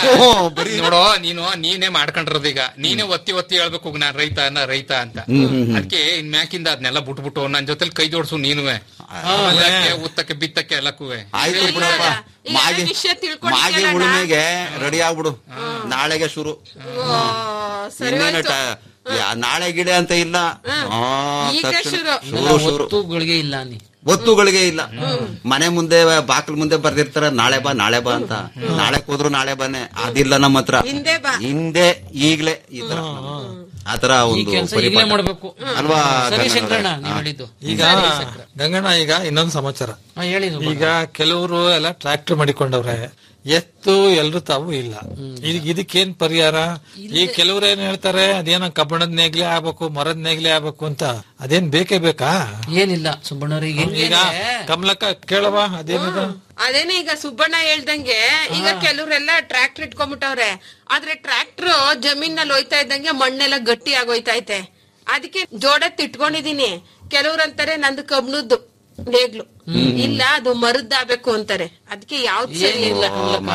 M: ಈಗ ನೋಡೋ ನೀನು ನೀನೇ ಮಾಡ್ಕೊಂಡಿರೋದು ಈಗ ನೀನೇ ಒತ್ತಿ ಒತ್ತಿ ಹೇಳ್ಬೇಕು ನಾನ್ ರೈತ ನಾ ರೈತ ಅಂತ
L: ಹ್ಮ್, ಹ್ಮ್, ಹ್ಮ್.
M: ಅದಕ್ಕೆ ಇನ್ ಮ್ಯಾಕಿಂದ ಅದನ್ನೆಲ್ಲ ಬಿಟ್ಬಿಟ್ಟು ನನ್ ಜೊತೆಲಿ ಕೈ ಜೋಡ್ಸು ನೀನುವೆ ಉತ್ತಕ್ಕೆ ಬಿತ್ತಕ್ಕೆ ಎಲ್ಲಕ್ಕೂವೆ
L: ಆಯ್ತು ಬಿಡಪ್ಪ ಮಾಗಿ
A: ವಿಷಯ
L: ಮಾಗಿ
A: ತಿಳ್ಕೊಂಡಿದ್ಯಲ್ಲ ಅಣ್ಣ?
L: ಉಳುಮೆಗೆ ರೆಡಿ ಆಗ್ಬಿಡು ನಾಳೆಗೆ ಶುರು
A: ಓ, ಸರಿ
L: ಇನ್ನೇನು
A: ಹೋಯ್ತು.
L: ಟ- ಯಾ- ನಾಳೆ ಗಿಡ ಅಂತ ಇಲ್ಲ ಆ,
A: ಈಗ
L: ತಕ್ಷಣ
A: ಶುರು.
L: ಶುರು ಶುರು
O: ಒತ್ತುಗಳಿಗೆ ಇಲ್ಲ ನೀ
L: ಒತ್ತುಗಳಿಗೆ ಇಲ್ಲ ಮನೆ ಮುಂದೆ ಬಾಕ್ಲ ಮುಂದೆ ಬರ್ದಿರ್ತಾರ ನಾಳೆ ಬಾ ನಾಳೆ ಬಾ ಅಂತ ನಾಳೆ ಹೋದ್ರು ನಾಳೆ ಬಾನೆ ಅದಿಲ್ಲ ನಮ್ಮ ಹತ್ರ
A: ಹಿಂದೆ ಬಾ.
L: ಹಿಂದೆ ಈಗ್ಲೇ ಈ ತರ ಆತರ
O: ಈ
L: ಒಂದು
O: ಕೆಲಸ
L: ಪರಿಪಾಠ.
O: ಈಗಲೇ ಮಾಡ್ಬೇಕು
L: ಅಲ್ವಾ
O: ಸರಿ
L: ಗಂಗಣ್ಣವ್ರೆ?
O: ಶಂಕರಣ್ಣ
L: ಹಾ.
O: ನೀವ್ ಹೇಳಿದ್ದು
N: ಈಗ ಗಂಗಣ್ಣ ಈಗ ಇನ್ನೊಂದು ಸಮಾಚಾರ
O: ಹಾ, ಹೇಳಿ ಸುಬ್ಬಣ್ಣ.
N: ಈಗ ಕೆಲವರು ಎಲ್ಲ ಟ್ರ್ಯಾಕ್ಟರ್ ಮಾಡಿಕೊಂಡವ್ರೆ ಎತ್ತು ಎಲ್ರು ತಾವು ಇಲ್ಲ ಈಗ ಇದಕ್ಕೇನ್ ಪರಿಹಾರ ಈಗ ಕೆಲವ್ರು ಏನ್ ಹೇಳ್ತಾರೆ ಅದೇನೋ ಕಬ್ಬಣದ ನೇಗ್ಲೆ ಆಗ್ಬೇಕು ಮರದ ನೇಗ್ಲೆ ಆಗ್ಬೇಕು ಅಂತ ಅದೇನ್ ಬೇಕೇ ಬೇಕಾ
O: ಏನಿಲ್ಲ ಸುಬ್ಬಣ್ಣವ್ರಿಗೆ
N: ಈಗ ಕಮಲಕ್ಕ ಕೇಳವ ಅದೇನಿದೆ
A: ಅದೇನೇ ಈಗ ಸುಬ್ಬಣ್ಣ ಹೇಳ್ದಂಗೆ ಈಗ ಕೆಲವ್ರೆಲ್ಲ ಟ್ರ್ಯಾಕ್ಟರ್ ಇಟ್ಕೊಂಡ್ಬಿಟ್ಟವ್ರೆ ಆದ್ರೆ ಟ್ರ್ಯಾಕ್ಟರ್ ಜಮೀನಲ್ಲಿ ಹೋಯ್ತಾ ಇದ್ದಂಗೆ ಮಣ್ಣೆಲ್ಲ ಗಟ್ಟಿ ಆಗೋಯ್ತೈತೆ ಅದಕ್ಕೆ ಜೋಡತ್ ಇಟ್ಕೊಂಡಿದೀನಿ ಕೆಲವ್ರಂತಾರೆ ನಂದು ಕಬ್ಣದ್ದು ನೇಗ್ಲು ಇಲ್ಲ ಅದು ಮರದ್ದಾಗಬೇಕು ಅಂತಾರೆ ಅದಕ್ಕೆ ಯಾವ್ದು ಸರಿ ಇಲ್ಲ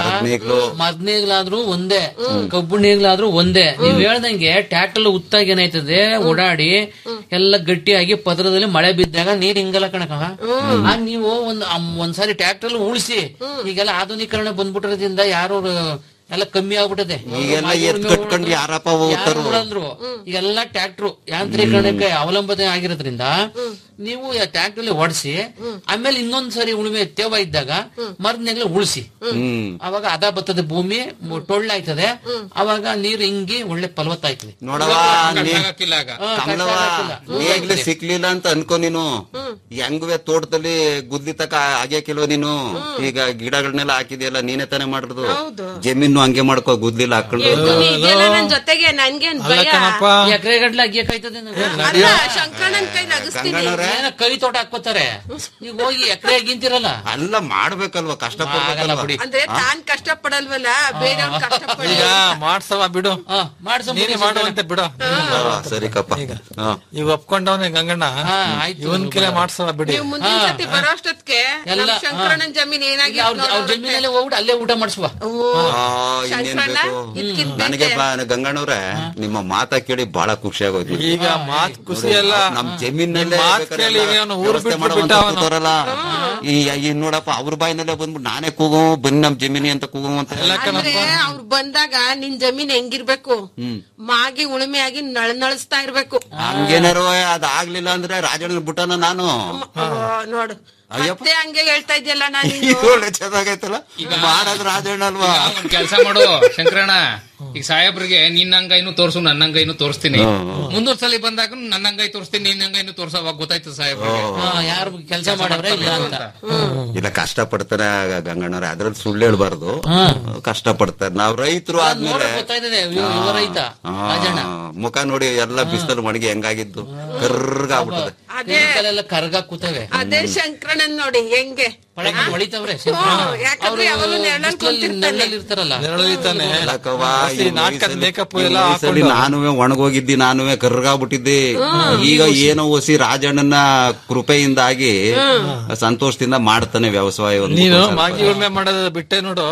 O: ಮದ್ನೇಗ್ಲಾದ್ರೂ ಒಂದೇ ಕಬ್ಬು ನೇಗ್ಲಾದ್ರೂ ಒಂದೇ ನೀವ್ ಹೇಳ್ದಂಗೆ ಟ್ಯಾಕ್ಟರ್ ಉತ್ತಾಗ ಏನಾಯ್ತದೆ ಓಡಾಡಿ ಎಲ್ಲ ಗಟ್ಟಿಯಾಗಿ ಪದರದಲ್ಲಿ ಮಳೆ ಬಿದ್ದಾಗ ನೀರ್ ಹಿಂಗಲ್ಲ ಕಣಕ ಆಗ ನೀವು ಒಂದ್ ಅಮ್- ಒಂದ್ಸಾರಿ ಟ್ಯಾಕ್ಟರ್ ಉಳಿಸಿ ಈಗೆಲ್ಲ ಆಧುನೀಕರಣ ಬಂದ್ಬಿಟ್ಟಿರೋದ್ರಿಂದ ಯಾರು ಎಲ್ಲ ಕಮ್ಮಿ ಆಗ್ಬಿಟ್ಟದೆ
L: ಈಗೆಲ್ಲ ಎತ್ ಕಟ್ಕೊಂಡು ಯಾರಪ್ಪ ಹೋಗ್ತಾರೋ
O: ಅಂದ್ರು ಈಗೆಲ್ಲ ಟ್ಯಾಕ್ಟ್ರು ಯಾಂತ್ರೀಕರಣಕ್ಕೆ ಅವಲಂಬನೆ ಆಗಿರೋದ್ರಿಂದ ನೀವು ಟ್ಯಾಕ್ಟರ್ ಅಲ್ಲಿ ಓಡಿಸಿ ಆಮೇಲೆ ಇನ್ನೊಂದ್ ಸರಿ ಉಳುಮೆ ತೇವ ಇದ್ದಾಗ ಮರದ್ನೆಗ್ಲೆ ಉಳಿಸಿ
L: ಹ್ಮ್
O: ಅವಾಗ ಅದ ಬರ್ತದೆ ಭೂಮಿ ಮು- ಟೊಳ್ಳಾಯ್ತದೆ ಅವಾಗ ನೀರು ಹಿಂಗಿ ಒಳ್ಳೆ ಫಲವತ್ತಾಯ್ತದೆ
L: ನೋಡವ ನೀ-
M: ಹಾಕಿಲ್ಲ ಆಗ
O: ಹಾ,
L: ಕಮಲವ
O: ಕಷ್ಟ ಆಗಕ್ಕಿಲ್ಲ.
L: ನೇಗ್ಲೆ ಸಿಕ್ಲಿಲ್ಲ ಅಂತ ಅನ್ಕೋ ನೀನು ಹೆಂಗುವೆ ತೋಟದಲ್ಲಿ ಗುದ್ಲಿ ತಕ ಆಗ್ಯಾಕಿಲ್ವ ನೀನು ಈಗ ಗಿಡಗಳನ್ನೆಲ್ಲ ಹಾಕಿದ್ಯಲ್ಲ ನೀನೇ ತಾನೇ ಮಾಡಿರೋದು ಜಮೀನು ಹಂಗೆ ಮಾಡ್ಕೋ ಗುದ್ಲಿಲ್ಲ ಹಾಕೊಂಡು
A: ಇದೆಲ್ಲ ನನ್ ಜೊತೆಗೆ ನನ್ಗೇನ್ ಭಯ
O: ಎಕರೆ ಗಡ್ಲೆ ಅಗ್ಯಕಾಯ್ತದೆ
A: ಅಲ್ಲ ಶಂಕರಣ್ಣನ್ ಕೈ ನಗಿಸ್ತೀನಿ
L: ಗಂಗಣ್ಣವ್ರೆ
O: ಏನ ಕೈ ತೋಟ ಹಾಕೋತಾರೆ ನೀವು ಹೋಗಿ ಎಕರೆ ಗಿಂತಿರಲ್ಲ
L: ಅಲ್ಲ ಮಾಡ್ಬೇಕಲ್ವ ಕಷ್ಟ
O: ಆಗಲ್ಲ
L: ಪಡ್ಬೇಕಲ್ವ
O: ಬಿಡಿ
A: ಅಂದ್ರೆ ತಾನ್ ಕಷ್ಟ ಪಡಲ್ವಲ್ಲ ಬೇರೆಯವ್ರು ಕಷ್ಟ ಪಡಿ
N: ಈಗ ಮಾಡ್ಸವ ಬಿಡು
O: ಮಾಡ್ಸೋ
N: ನೀನೇ ಮಾಡುವಂತೆ ಬಿಡು
L: ಆ, ಸರಿ ಕಪ್ಪ ಹಾ.
N: ಈಗ ಒಪ್ಕೊಂಡವನೇ ಗಂಗಣ್ಣ
O: ಆಯ್ತು.
N: ಇವನ್ ಕೆಲ ಮಾಡ್ಸವ ಬಿಡಿ
A: ನೀವು ಮುಂದಿನ ಸತಿ ಬರೋ ಅಷ್ಟೊತ್ತಿಗೆ
O: ಎಲ್ಲ,
A: ನಮ್ ಶಂಕರಣ್ಣನ್ ಜಮೀನ್ ಏನಾಗಿ
O: ಅವ್ರ ಅವ್ರ ಜಮೀನಲ್ಲೇ ಹೋಗ್ಬಿಟ್ಟು ಅಲ್ಲೇ ಊಟ ಮಾಡಿಸುವ
L: ಆ, ಇನ್ನೇನ್ ಬೇಕು ನನಗೆ ಬಾ- ಗಂಗಣ್ಣವ್ರೆ ನಿಮ್ಮ ಮಾತಾ ಕೇಳಿ ಬಹಳ ಖುಷಿ ಆಗೋಯ್ತು
N: ಈಗ ಮಾತ್ ಖುಷಿ ಎಲ್ಲ
L: ನಮ್ ಜಮೀನಲ್ಲೇ
N: ಮಾತ್
L: ಬೇಕಾದ್ರೆ
N: ಕೇಳಿ
L: ಎಲ್ಲ
N: ಅವನು ಊರು
L: ವ್ಯವಸ್ಥೆ
N: ಬಿಟ್ಟು
L: ಮಾಡುವಂತ
N: ಬಿಟ್ಟ ಅವನು.
L: ಕೂತವ್ರಲ್ಲ. ಈ ಈ ನೋಡಪ್ಪ ಅವ್ರ ಬಾಯಿನಲ್ಲೇ ಬಂದ್ಬಿಟ್ಟು ನಾನೇ ಕೂಗು ಬನ್ನಿ ನಮ್ ಜಮೀನಿ ಅಂತ ಕೂಗು ಅಂತ
A: ಅಂದ್ರೆ ಅವ್ರು ಬಂದಾಗ ನಿನ್ ಜಮೀನ್ ಹೆಂಗಿರ್ಬೇಕು
L: ಹ್ಮ್
A: ಮಾಗಿ ಉಳುಮೆ ಆಗಿ ನಳ ನಳಿಸ್ತಾ ಇರ್ಬೇಕು
L: ಹಂಗೇನಾರು ಅದಾಗ್ಲಿಲ್ಲ ಅಂದ್ರೆ ರಾಜಣ್ಣ ಬಿಟ್ಟನ ನಾನು
A: ಓ, ನೋಡು ಮತ್ತೆ ಹಂಗೆ ಹೇಳ್ತಾ ಇದೆಯಲ್ಲ ನಾನು
L: ಒಳ್ಳೆ ಚೆನ್ನಾಗೈತಲ್ಲ ಮಾಡೋದ್ ರಾಜಣ್ಣ ಅಲ್ವಾ
M: ಒಂದ್ ಕೆಲ್ಸ ಮಾಡು ಶಂಕರಣ್ಣ ಈಗ ಸಾಹೇಬ್ರಿಗೆ ನಿನ್ನ ಅಂಗೈನು ತೋರ್ಸು ನನ್ನ ಅಂಗೈನು ತೋರಿಸ್ತೀನಿ ಮುಂದೊಂದ್ ಸಲ ಬಂದಾಗ ನನ್ನ ಅಂಗೈ ತೋರಿಸ್ತೀನಿ ನಿನ್ನ ಅಂಗೈನು ತೋರ್ಸೋವಾಗ ಗೊತ್ತಾಯ್ತು ಸಾಹೇಬ್ರಿಗೆ
O: ಯಾರು ಕೆಲಸ ಮಾಡವ್ರೆ ಇಲ್ಲ ಅಂತ
L: ಇಲ್ಲ ಕಷ್ಟ ಪಡ್ತಾರೆ ಗಂಗಣ್ಣವ್ರೆ ಅದ್ರಲ್ಲಿ ಸುಳ್ಳು ಹೇಳ್ಬಾರ್ದು ಕಷ್ಟ ಪಡ್ತಾರೆ ನಾವ್ ರೈತರು ಆದ್ಮೇಲೆ
O: ನೋಡಕ್ ಗೊತ್ತಾಯ್ತದೆ ಇವ- ಇವ ರೈತ
L: ಆ,
O: ರಾಜಣ್ಣ
L: ಮುಖ ನೋಡಿ ಎಲ್ಲ ಬಿಸಿಲಲ್ಲಿ ಒಣಗಿ ಹೆಂಗಾಗಿದ್ದು ಕರ್ಗಾಗ್ಬಿಟ್ಟದೆ
O: ಎಲ್ಲ ಕರ್ಗ ಕೂತವೆ
A: ಅದೇ ಶಂಕರಣ್ಣನ್ ನೋಡಿ ಹೆಂಗೆ
O: ಪಳಗಿ ಹೊಳಿತವ್ರೆ
A: ಹ್ಮ್, ಯಾಕಂದ್ರೆ ಯಾವಾಗ್ಲೂ ನೆರಳಲ್ಲಿ ಕುಂತಿರ್ತಾನೆ.
O: ನೆರಳಲ್ಲಿ ಇರ್ತಾರಲ್ಲ
N: ನೆರಳಿತಾನೆ
L: ಇಲ್ಲಕ್ಕವ್ವ, ಈ
N: ನಾಟಕದ
L: ವಯಸ್ಸಲ್ಲಿ-
N: ಮೇಕಪ್
L: ಈ
N: ಎಲ್ಲ
L: ವಯಸ್ಸಲ್ಲಿ
N: ಹಾಕೊಂಡು
L: ನಾನುವೆ ಒಣಗೋಗಿದ್ದಿ ನಾನುವೆ ಕರ್ಗಾಗ್ಬಿಟ್ಟಿದ್ದೆ ಈಗ ಏನೋ ಒಸಿ ರಾಜಣ್ಣನ ಕೃಪೆಯಿಂದಾಗಿ ಸಂತೋಷದಿಂದ ಮಾಡ್ತಾನೆ ವ್ಯವಸಾಯವನ್ನು
N: ನೀನು ಮಾಗಿ ಉಳ್ಮೆ ಮಾಡೋದ ಬಿಟ್ಟೆ ನೋಡು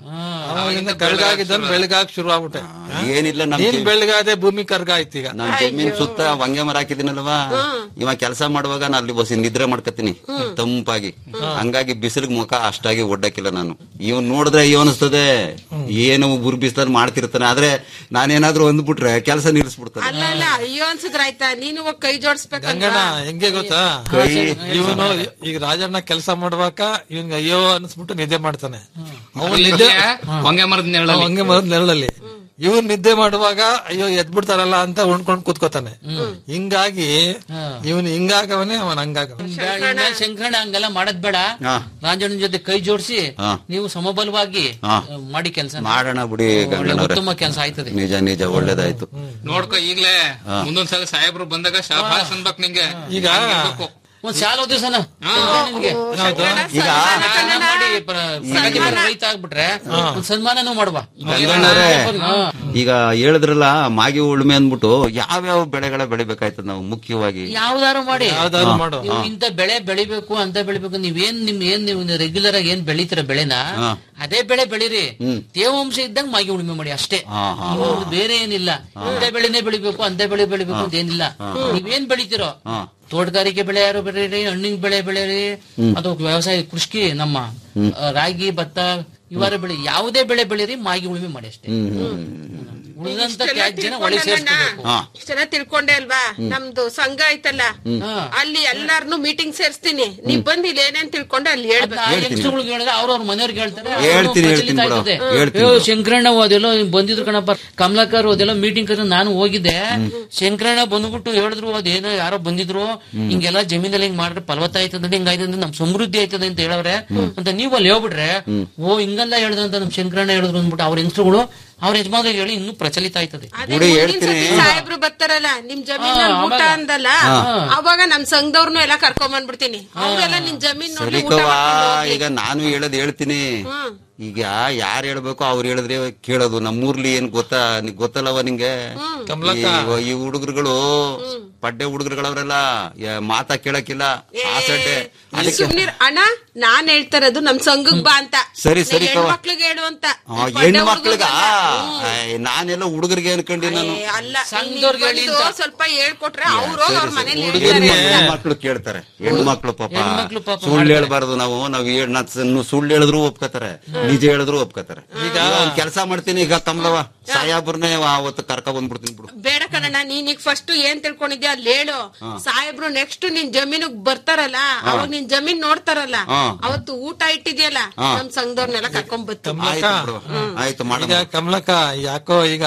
N: ಅವಾಗಿಂದ ಕರ್ಗಾಗಿದ್ದನ್ ಬೆಳಗಾಗ್ ಶುರು ಆಗ್ಬಿಟ್ಟೆ
L: ಏನಿಲ್ಲ ನಮ್
N: ನೀನ್ ಬೆಳಗಾದೆ ಭೂಮಿ ಕರ್ಗ ಆಯ್ತು ಈಗ
L: ನಾನ್ ಜಮೀನ್ ಸುತ್ತ ವಂಗೆ ಮರ ಹಾಕಿದಿನಲ್ವಾ ಇವ ಕೆಲಸ ಮಾಡುವಾಗ ನಾನು ಅಲ್ಲಿ ಬಸ್ ನಿದ್ರೆ ಮಾಡ್ಕತೀನಿ ತಂಪಾಗಿ ಹಂಗಾಗಿ ಬಿಸಿಲಿಗೆ ಮುಖ ಅಷ್ಟಾಗಿ ಒಡ್ಡಕ್ಕಿಲ್ಲ ನಾನು ಇವ್ ನೋಡಿದ್ರೆ ಅಯ್ಯೋ ಅನಿಸ್ತದೆ ಏನು ಬುರ್ ಬಿಸಿಲಲ್ಲಿ ಮಾಡ್ತಿರ್ತಾನೆ ಆದ್ರೆ ನಾನೇನಾದ್ರೂ ಅಂದ್ಬಿಟ್ರೆ ಕೆಲಸ ನಿಲ್ಲಿಸ್ಬಿಡ್ತಾನೆ
A: ಅಲ್ಲ ಅಲ್ಲ ಅಯ್ಯೋ ಅನ್ಸಿದ್ರ ಆಯ್ತಾ ನೀನು ಹೋಗ್ ಕೈ ಜೋಡಿಸ್ಬೇಕಂತ
N: ಗಂಗಣ್ಣ ಹೆಂಗೆ ಗೊತ್ತಾ
L: ಕೈ-
N: ಇವನು ಈಗ ರಾಜಣ್ಣ ಕೆಲಸ ಮಾಡುವಾಗ ಇವನ್ಗೆ ಅಯ್ಯೋ ಅನ್ಸ್ಬಿಟ್ಟು ನಿದ್ದೆ ಮಾಡ್ತಾನೆ ಅವನು ನಿದ್ದೆ
M: ಹೊಂಗೆ ಮರದ ನೆರಳಲ್ಲಿ
N: ಹಂಗೆ ಮರದ ನೆರಳಲ್ಲಿ ಇವ್ರು ನಿದ್ದೆ ಮಾಡುವಾಗ ಅಯ್ಯೋ ಎದ್ಬಿಡ್ತಾರಲ್ಲ ಅಂತ ಉಣ್ಕೊಂಡ್ ಕೂತ್ಕೋತಾನೆ ಹಿಂಗಾಗಿ ಇವನು ಹಿಂಗಾಗವನೇ ಅವನ್ ಹಂಗಾಗವ
O: ಇನ್ಮೇಲೆ ಶಂಕರಣ್ಣ ಹಂಗೆಲ್ಲ ಮಾಡೋದ್ ಬೇಡ
L: ಹಾ.
O: ರಾಜಣ್ಣನ ಜೊತೆ ಕೈ ಜೋಡಿಸಿ
L: ಹಾ.
O: ನೀವು ಸಮಬಲವಾಗಿ
L: ಹಾ.
O: ಆ, ಮಾಡಿ ಕೆಲಸ
L: ಮಾಡೋಣ ಬಿಡಿ ಗಂಗಣ್ಣವ್ರೆ
O: ಉತ್ತಮ ಕೆಲಸ ಆಯ್ತದೆ
L: ನಿಜ ನಿಜ ಒಳ್ಳೇದಾಯ್ತು
M: ನೋಡ್ಕೊ ಈಗ್ಲೇ
L: ಹಾ.
M: ಮುಂದೊಂದ್ಸಲ ಸಾಹೇಬ್ರು ಬಂದಾಗ ಶಾಬಾಸ್ ಅನ್ಬೇಕ್ ನಿಂಗೆ
N: ಈಗ
O: ಒಂದ್ ಶಾಲ ಓದಿಸನ ನಿನ್ಗೆ
L: ಈಗ
O: ಸನ್ಮಾನ ಮಾಡಿ ಪ್ರ- ಪ್ರಗತಿಪರ ರೈತ ಆಗ್ಬಿಟ್ರೆ ಒಂದ್ ಸನ್ಮಾನನೂ ಮಾಡುವ
L: ಗಂಗಣ್ಣವ್ರೆ
O: ಹಾ.
L: ಈಗ ಹೇಳಿದ್ರಲ್ಲ ಮಾಗಿ ಉಳುಮೆ ಅಂದ್ಬಿಟ್ಟು ಯಾವ್ಯಾವ ಬೆಳೆಗಳ ಬೆಳಿಬೇಕಾಯ್ತದ ನಾವು ಮುಖ್ಯವಾಗಿ
O: ಯಾವ್ದಾರು ಮಾಡಿ
L: ಯಾವ್ದಾದ್ರು ಮಾಡು.
O: ನೀವು
L: ಹಾ.
O: ಇಂತ ಬೆಳೆ ಬೆಳಿಬೇಕು ಅಂತ ಬೆಳಿಬೇಕು ನೀವೇನ್ ನಿಮ್ ಏನ್ ನೀವು ರೆಗ್ಯುಲರ್ ಆಗಿ ಏನ್ ಬೆಳಿತೀರ ಬೆಳೆನ
L: ಹಾ.
O: ಅದೇ ಬೆಳೆ ಬೆಳೀರಿ
L: ಹ್ಮ್.
O: ತೇವಾಂಶ ಇದ್ದಂಗ್ ಮಾಗಿ ಉಳುಮೆ ಮಾಡಿ ಅಷ್ಟೇ
L: ಹಾ, ಹಾ,
O: ನೀವು ಬೇರೆ ಏನಿಲ್ಲ ಇಂಥ ಬೆಳೆನೇ ಬೆಳಿಬೇಕು ಅಂತ ಬೆಳೆ ಬೆಳಿಬೇಕು ಅಂತ ಏನಿಲ್ಲ ನೀವೇನ್ ಬೆಳಿತೀರೋ
L: ಹಾ.
O: ತೋಟಗಾರಿಕೆ ಬೆಳೆ ಯಾರು ಬೆಳೀರಿ ಹಣ್ಣಿನ ಬೆಳೆ ಬೆಳೀರಿ ಅಥವಾ ವ್ಯವಸಾಯ ಕೃಷಿ ನಮ್ಮ ಆ, ರಾಗಿ ಭತ್ತ ಇವಾರ ಬೆಳೆ ಯಾವುದೇ ಬೆಳೆ ಬೆಳೀರಿ ಮಾಗಿ ಉಳುಮೆ ಮಾಡಿ ಅಷ್ಟೇ
L: ಹ್ಮ್ ಹ್ಮ್
O: ಉಳಿದಂತ
A: ಇಷ್ಟೆಲ್ಲ
O: ತ್ಯಾಜ್ಯನ ಒಳಗೆ
A: ತಿಳ್ಕೊಂಡಲ್ಲ
O: ಸೇರಿಸ್ಬೇಕು
L: ಹಾ.
A: ಇಷ್ಟೆಲ್ಲ ತಿಳ್ಕೊಂಡೆ ಅಲ್ವಾ ನಮ್ದು ಸಂಘ ಐತಲ್ಲ ಅಲ್ಲಿ ಎಲ್ಲಾರ್ನು ಮೀಟಿಂಗ್ ಸೇರ್ಸ್ತೀನಿ ನೀವ್ ಬಂದ್ ಇಲ್ಲಿ ಏನೇನ್ ತಿಳ್ಕೊಂಡೆ ಅಲ್ಲಿ ಹೇಳ್ಬೇಕು
O: ಯಂಗ್ಸ್ಟರ್ಗಳಿಗೆ ಹೇಳಿದ್ರೆ ಅವ್ರವ್ರ ಮನೆಯವ್ರಿಗೆ ಹೇಳ್ತಾರೆ
L: ಹೇಳ್ತೀನಿ,
O: ಅವ್ರು
L: ಹೇಳ್ತೀನಿ
O: ಪ್ರಚಲಿತ
L: ಬಿಡು.
O: ಆಯ್ತದೆ.
L: ಹೇಳ್ತೀನಿ
O: ಅಯ್ಯೋ,
L: ಬಿಡು.
O: ಶಂಕರಣ್ಣ ಅದೆಲ್ಲ ಬಂದಿದ್ರು ಕಣಪ್ಪ ಕಮಲಾಕರ್ ಅದೆಲ್ಲ ಮೀಟಿಂಗ್ ಕರೆ ನಾನು ಹೋಗಿದ್ದೆ ಶಂಕರಣ್ಣ ಬಂದ್ಬಿಟ್ಟು ಹೇಳಿದ್ರು ಅದೇನೋ ಯಾರೋ ಬಂದಿದ್ರು ಹಿಂಗೆಲ್ಲ ಜಮೀನಲ್ಲಿ ಹಿಂಗ್ ಮಾಡಿದ್ರೆ ಫಲವತ್ತ ಆಯ್ತದೆ ಹಿಂಗ್ ಆಯ್ತದೆ ನಮ್ ಸಮೃದ್ಧಿ ಆಯ್ತದೆ ಅಂತ ಹೇಳವ್ರೆ ಅಂತ ನೀವು ಅಲ್ಲಿ ಹೇಳ್ಬಿಟ್ರೆ ಓ ಹಿಂಗಲ್ಲ ಹೇಳಿದ್ರು ಅಂತ ನಮ್ ಶಂಕರಣ್ಣ ಹೇಳಿದ್ರು ಅಂದ್ಬಿಟ್ಟು ಅವ್ರ ಹೆಂಗಸ್ರುಗಳು ಅವ್ರ ಯಜಮಾನ್ರಿಗೆ ಹೇಳಿ ಇನ್ನೂ ಪ್ರಚಲಿತ ಆಯ್ತದೆ
A: ಅದೇ ಮುಂದಿನ ಸತಿ ಸಾಹೇಬ್ರು ಬರ್ತಾರಲ್ಲ ನಿಮ್ ಜಮೀನ್
O: ಹಾ,
A: ಊಟ
O: ಆವಾಗ.
A: ಅಂದಲ್ಲ
L: ಹಾ.
A: ಅವಾಗ ನಮ್ ಸಂಘದವ್ರನ್ನು ಎಲ್ಲ ಕರ್ಕೊಂಡ್ ಬಂದ್ಬಿಡ್ತೀನಿ ಅವ್ರೆಲ್ಲ ನಿನ್ ಜಮೀನ್ ನೋಡಿ ಊಟ
L: ಸರಿಕವಾ
A: ಮಾಡ್ಕೊಂಡು ಹೋಗ್ಲಿ.
L: ಈಗ ನಾನು ಹೇಳದ್ ಹೇಳ್ತೀನಿ
A: ಹ್ಮ್.
L: ಈಗ ಯಾರು ಹೇಳ್ಬೇಕು ಅವ್ರು ಹೇಳಿದ್ರೆ ಕೇಳೋದು ನಮ್ಮೂರ್ಲಿ ಏನ್ ಗೊತ್ತಾ ನಿಗ್ ಗೊತ್ತಲ್ಲವ ನಿಂಗೆ
N: ಕಮಲಕ್ಕ.
L: ಈ- ಈ ಹುಡುಗರುಗಳು ಪಡ್ಡೆ ಹುಡುಗರುಗಳವ್ರೆಲ್ಲ ಮಾತಾ ಕೇಳಕ್ಕಿಲ್ಲ ಆಸಡ್ಡೆ
A: ನೀ
L: ಅದಕ್ಕೆ
A: ಸುಮ್ನಿರ್ ಅಣ್ಣ ನಾನ್ ಹೇಳ್ತಾ ಇರೋದು ನಮ್ ಸಂಘಕ್ ಬಾ ಅಂತ
L: ಸರಿ, ಸರಿ, ಕವ್ವ.
A: ಹೆಣ್ಮಕ್ಳಿಗೆ ಹೇಳು ಅಂತ
L: ಆ, ಹೆಣ್ಣು ಮಕ್ಳಿಗ ನಾನೆಲ್ಲ ಹುಡುಗರಿಗೆ ಅನ್ಕೊಂಡಿ ನಾನು
A: ಏ, ಅಲ್ಲ
O: ಸಂಘದವ್ರಿಗೆ ಹೇಳಿ
A: ಬಂದು
O: ಅಂತ.
A: ಸ್ವಲ್ಪ ಹೇಳ್ಕೊಟ್ರೆ ಅವ್ರು ಅವ್ರ ಮನೇಲಿ
L: ಹೆಣ್ಣು
A: ಹೇಳ್ತಾರೆ
L: ಮಕ್ಳು ಕೇಳ್ತಾರೆ ಹೆಣ್ಣು ಮಕ್ಳು ಪಾಪ
O: ಹೆಣ್ಮಕ್ಳು ಪಾಪ
L: ಸುಳ್ಳು ಹೇಳ್ಬಾರ್ದು ನಾವು ನಾವ್ ಹೇಳ್- ನಾನ್ ಸ- ಸುಳ್ಳು ಹೇಳಿದ್ರು ಒಪ್ಕೋತಾರೆ ನಿಜ ಹೇಳಿದ್ರು ಒಪ್ಕೋತಾರೆ ಈಗ ಒಂದ್ ಕೆಲಸ ಮಾಡ್ತೀನಿ ಈಗ ಕಮಲವ ಸಾಯಾಬ್ರನ್ನೇ ಅವತ್ತು ಕರ್ಕ ಬಂದ್ಬಿಡ್ತೀನಿ ಬಿಡು
A: ಬೇಡ ಕಣಣ್ಣ ನೀನ್ ಈಗ ಫಸ್ಟ್ ಏನ್ ತಿಳ್ಕೊಂಡಿದ್ಯಾ ಅಲ್ಲಿ ಹೇಳು ಸಾಹೇಬ್ರು ನೆಕ್ಸ್ಟ್ ನಿನ್ ಜಮೀನಿಗ್ ಬರ್ತಾರಲ್ಲ ಅವಾಗ ನಿನ್ ಜಮೀನ್ ನೋಡ್ತಾರಲ್ಲ
L: ಹಾ.
A: ಅವತ್ತು ಊಟ ಇಟ್ಟಿದ್ಯಲ್ಲ
L: ಹಾ.
A: ನಮ್ ಸಂಘದವ್ರನ್ನೆಲ್ಲ ಕರ್ಕೊಂಡ್ ಬರ್ತೀನಿ
L: ಆಯ್ತು ಬಿಡು ಆಯ್ತು ಮಾಡ
N: ಈಗ ಕಮಲಕ್ಕ ಯಾಕೋ ಈಗ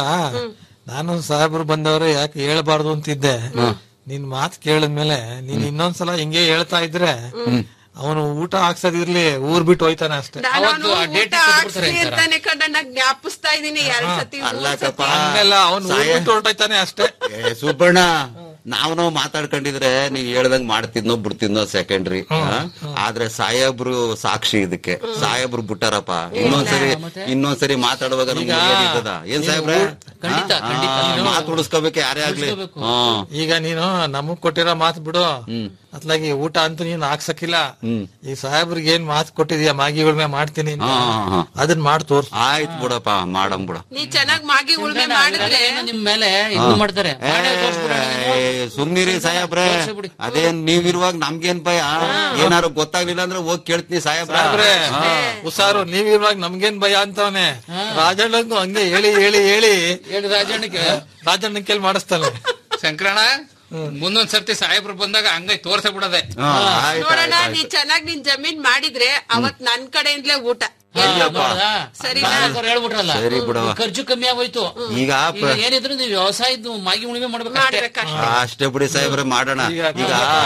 N: ನಾನು ಸಾಹೇಬ್ರು ಬಂದವ್ರೆ ಯಾಕೆ ಹೇಳ್ಬಾರ್ದು ಅಂತಿದ್ದೆ ನಿನ್ ಮಾತ್ ಕೇಳಿದ್ಮೇಲೆ ನೀನ್ ಇನ್ನೊಂದ್ಸಲ ಹಿಂಗೆ ಹೇಳ್ತಾ ಇದ್ರೆ ಅವನು ಊಟ ಹಾಕ್ಸೋದಿರ್ಲಿ ಊರ್ ಬಿಟ್ಟು ಹೋಯ್ತಾನೆ ಅಷ್ಟೇ
A: ನಾನು
O: ಅವತ್ತು ಆ
A: ಅವ್ನು
O: date
A: ಊಟ
O: ಕೊಟ್ಬಿಡ್ತಾರೆ
A: ಹಾಕ್ಸ್ಲಿ
O: ಅಂತಾರ.
A: ಅಂತಾನೆ ಕಣಣ್ಣ ಜ್ಞಾಪಿಸ್ತಾ ಇದೀನಿ ಎರಡ್ ಸತಿ ಮೂರ್
L: ಅಲ್ಲಕಪ್ಪ
N: ಹಂಗಲ್ಲ ಅವ್ನು ಊರ್
L: ಸಾಯ-
N: ಬಿಟ್ಟು ಹೊರಟೋಯ್ತಾನೆ ಅಷ್ಟೇ
L: ಏ, ಸುಬ್ಬಣ್ಣ ನಾವು ನಾವು ಮಾತಾಡ್ಕೊಂಡಿದ್ರೆ ನೀವ್ ಹೇಳ್ದಂಗ್ ಮಾಡ್ತಿದ್ನೋ ಬಿಡ್ತಿದ್ನೋ ಸೆಕೆಂಡ್ರಿ ಆದ್ರೆ ಸಾಹೇಬ್ರು ಸಾಕ್ಷಿ ಇದಕ್ಕೆ ಸಾಹೇಬ್ರು ಬಿಟ್ಟಾರಪ್ಪ ಇನ್ನೊಂದ್ಸರಿ ಇನ್ನೊಂದ್ಸರಿ ಮಾತಾಡುವಾಗ ನಮ್ಗೆ ಏನಿರ್ತದ ಏನ್ ಸಾಹೇಬ್ರೆ
O: ಖಂಡಿತ, ಖಂಡಿತ.
L: ಮಾತು ಉಳಿಸ್ಕೋಬೇಕು ಯಾರೇ ಆಗ್ಲಿ ಹ್ಮ್
N: ಈಗ ನೀನು ನಮಗ್ ಕೊಟ್ಟಿರೋ ಮಾತು ಬಿಡು ಅತ್ಲಾಗಿ ಊಟ ಅಂತೂ ನೀನು ಹಾಕ್ಸಕ್ಕಿಲ್ಲ ಈ ಸಾಹೇಬ್ರಿಗೆ ಏನ್ ಮಾತು ಕೊಟ್ಟಿದ್ಯಾ ಮಾಗಿ ಉಳ್ಮೆ ಮಾಡ್ತೀನಿ ಅಂತ.
L: ಹಾ, ಹಾ, ಹಾ.
N: ಅದನ್ನ ಮಾಡಿ ತೋರ್ಸು
L: ಆಯ್ತು ಬಿಡಪ್ಪ ಮಾಡಮ್ ಬಿಡ
A: ನೀ ಚೆನ್ನಾಗ್ ಮಾಗಿ ಉಳ್ಮೆ ಮಾಡಿದ್ರೆ
O: ಏನೋ ನಿಮ್ ಮೇಲೆ ಇದು ಮಾಡ್ತಾರೆ ಮಾಡೇ ತೋರ್ಸ್ಬಿಡೋಣ ನೀವು.
L: ಸುಮ್ನಿರಿ ಸಾಹೇಬ್ರೆ
O: ತೋರ್ಸ್ಬಿಡಿ.
L: ಅದೇನ್ ನೀವಿರುವಾಗ ನಮ್ಗೇನ್ ಭಯ ಏನಾರು ಗೊತ್ತಾಗ್ಲಿಲ್ಲ ಅಂದ್ರೆ ಹೋಗಿ ಕೇಳ್ತೀನಿ ಸಾಹೇಬ್ರೆ
N: ಸಾಹೇಬ್ರೆ ಹುಷಾರು ನೀವಿರುವಾಗ ನಮ್ಗೇನ್ ಭಯ ಅಂತವನೆ ರಾಜಣ್ಣಂಗೂ ಹಂಗೆ ಹೇಳಿ ಹೇಳಿ ಹೇಳಿ
O: ಹೇಳಿ ರಾಜಣ್ಣಕ್ಕೆ
N: ರಾಜಣ್ಣ ಕೇಳಿ ಮಾಡಿಸ್ತಾನೆ
M: ಶಂಕರಣ್ಣ ಮುಂದೊಂದ್ ಸರ್ತಿ ಸಾಹೇಬ್ರು ಬಂದಾಗ ಹಂಗೈ ತೋರ್ಸ ಬಿಡದೆ
L: ಹಾ, ಆಯ್ತು
A: ನೋಡೋಣ
L: ಆಯ್ತು
A: ನೀ ಚೆನ್ನಾಗ್ ನಿನ್ ಜಮೀನ್ ಮಾಡಿದ್ರೆ ಅವತ್ ನನ್ ಕಡೆಯಿಂದಲೇ ಊಟ
O: ನೋಡ್ದಾ?
A: ಸರಿನಾ?
O: ರಾಜಣ್ಣವ್ರು ಹೇಳ್ಬಿಟ್ರಲ್ಲ
L: ಸರಿ ಬಿಡವ್ವ.
O: ಖರ್ಚು ಕಮ್ಮಿ ಆಗೋಯ್ತು
L: ಈಗ
O: ಈಗ ಏನಿದ್ರು ನೀವು ವ್ಯವಸಾಯದ್ದು ಮಾಗಿ ಉಳಿಮೆ ಮಾಡ್ಬೇಕು
A: ಮಾಡ್ಬೇಕಷ್ಟೇ
L: ಆ, ಅಷ್ಟೇ ಬಿಡಿ ಸಾಹೇಬ್ರೆ ಮಾಡೋಣ ಈಗ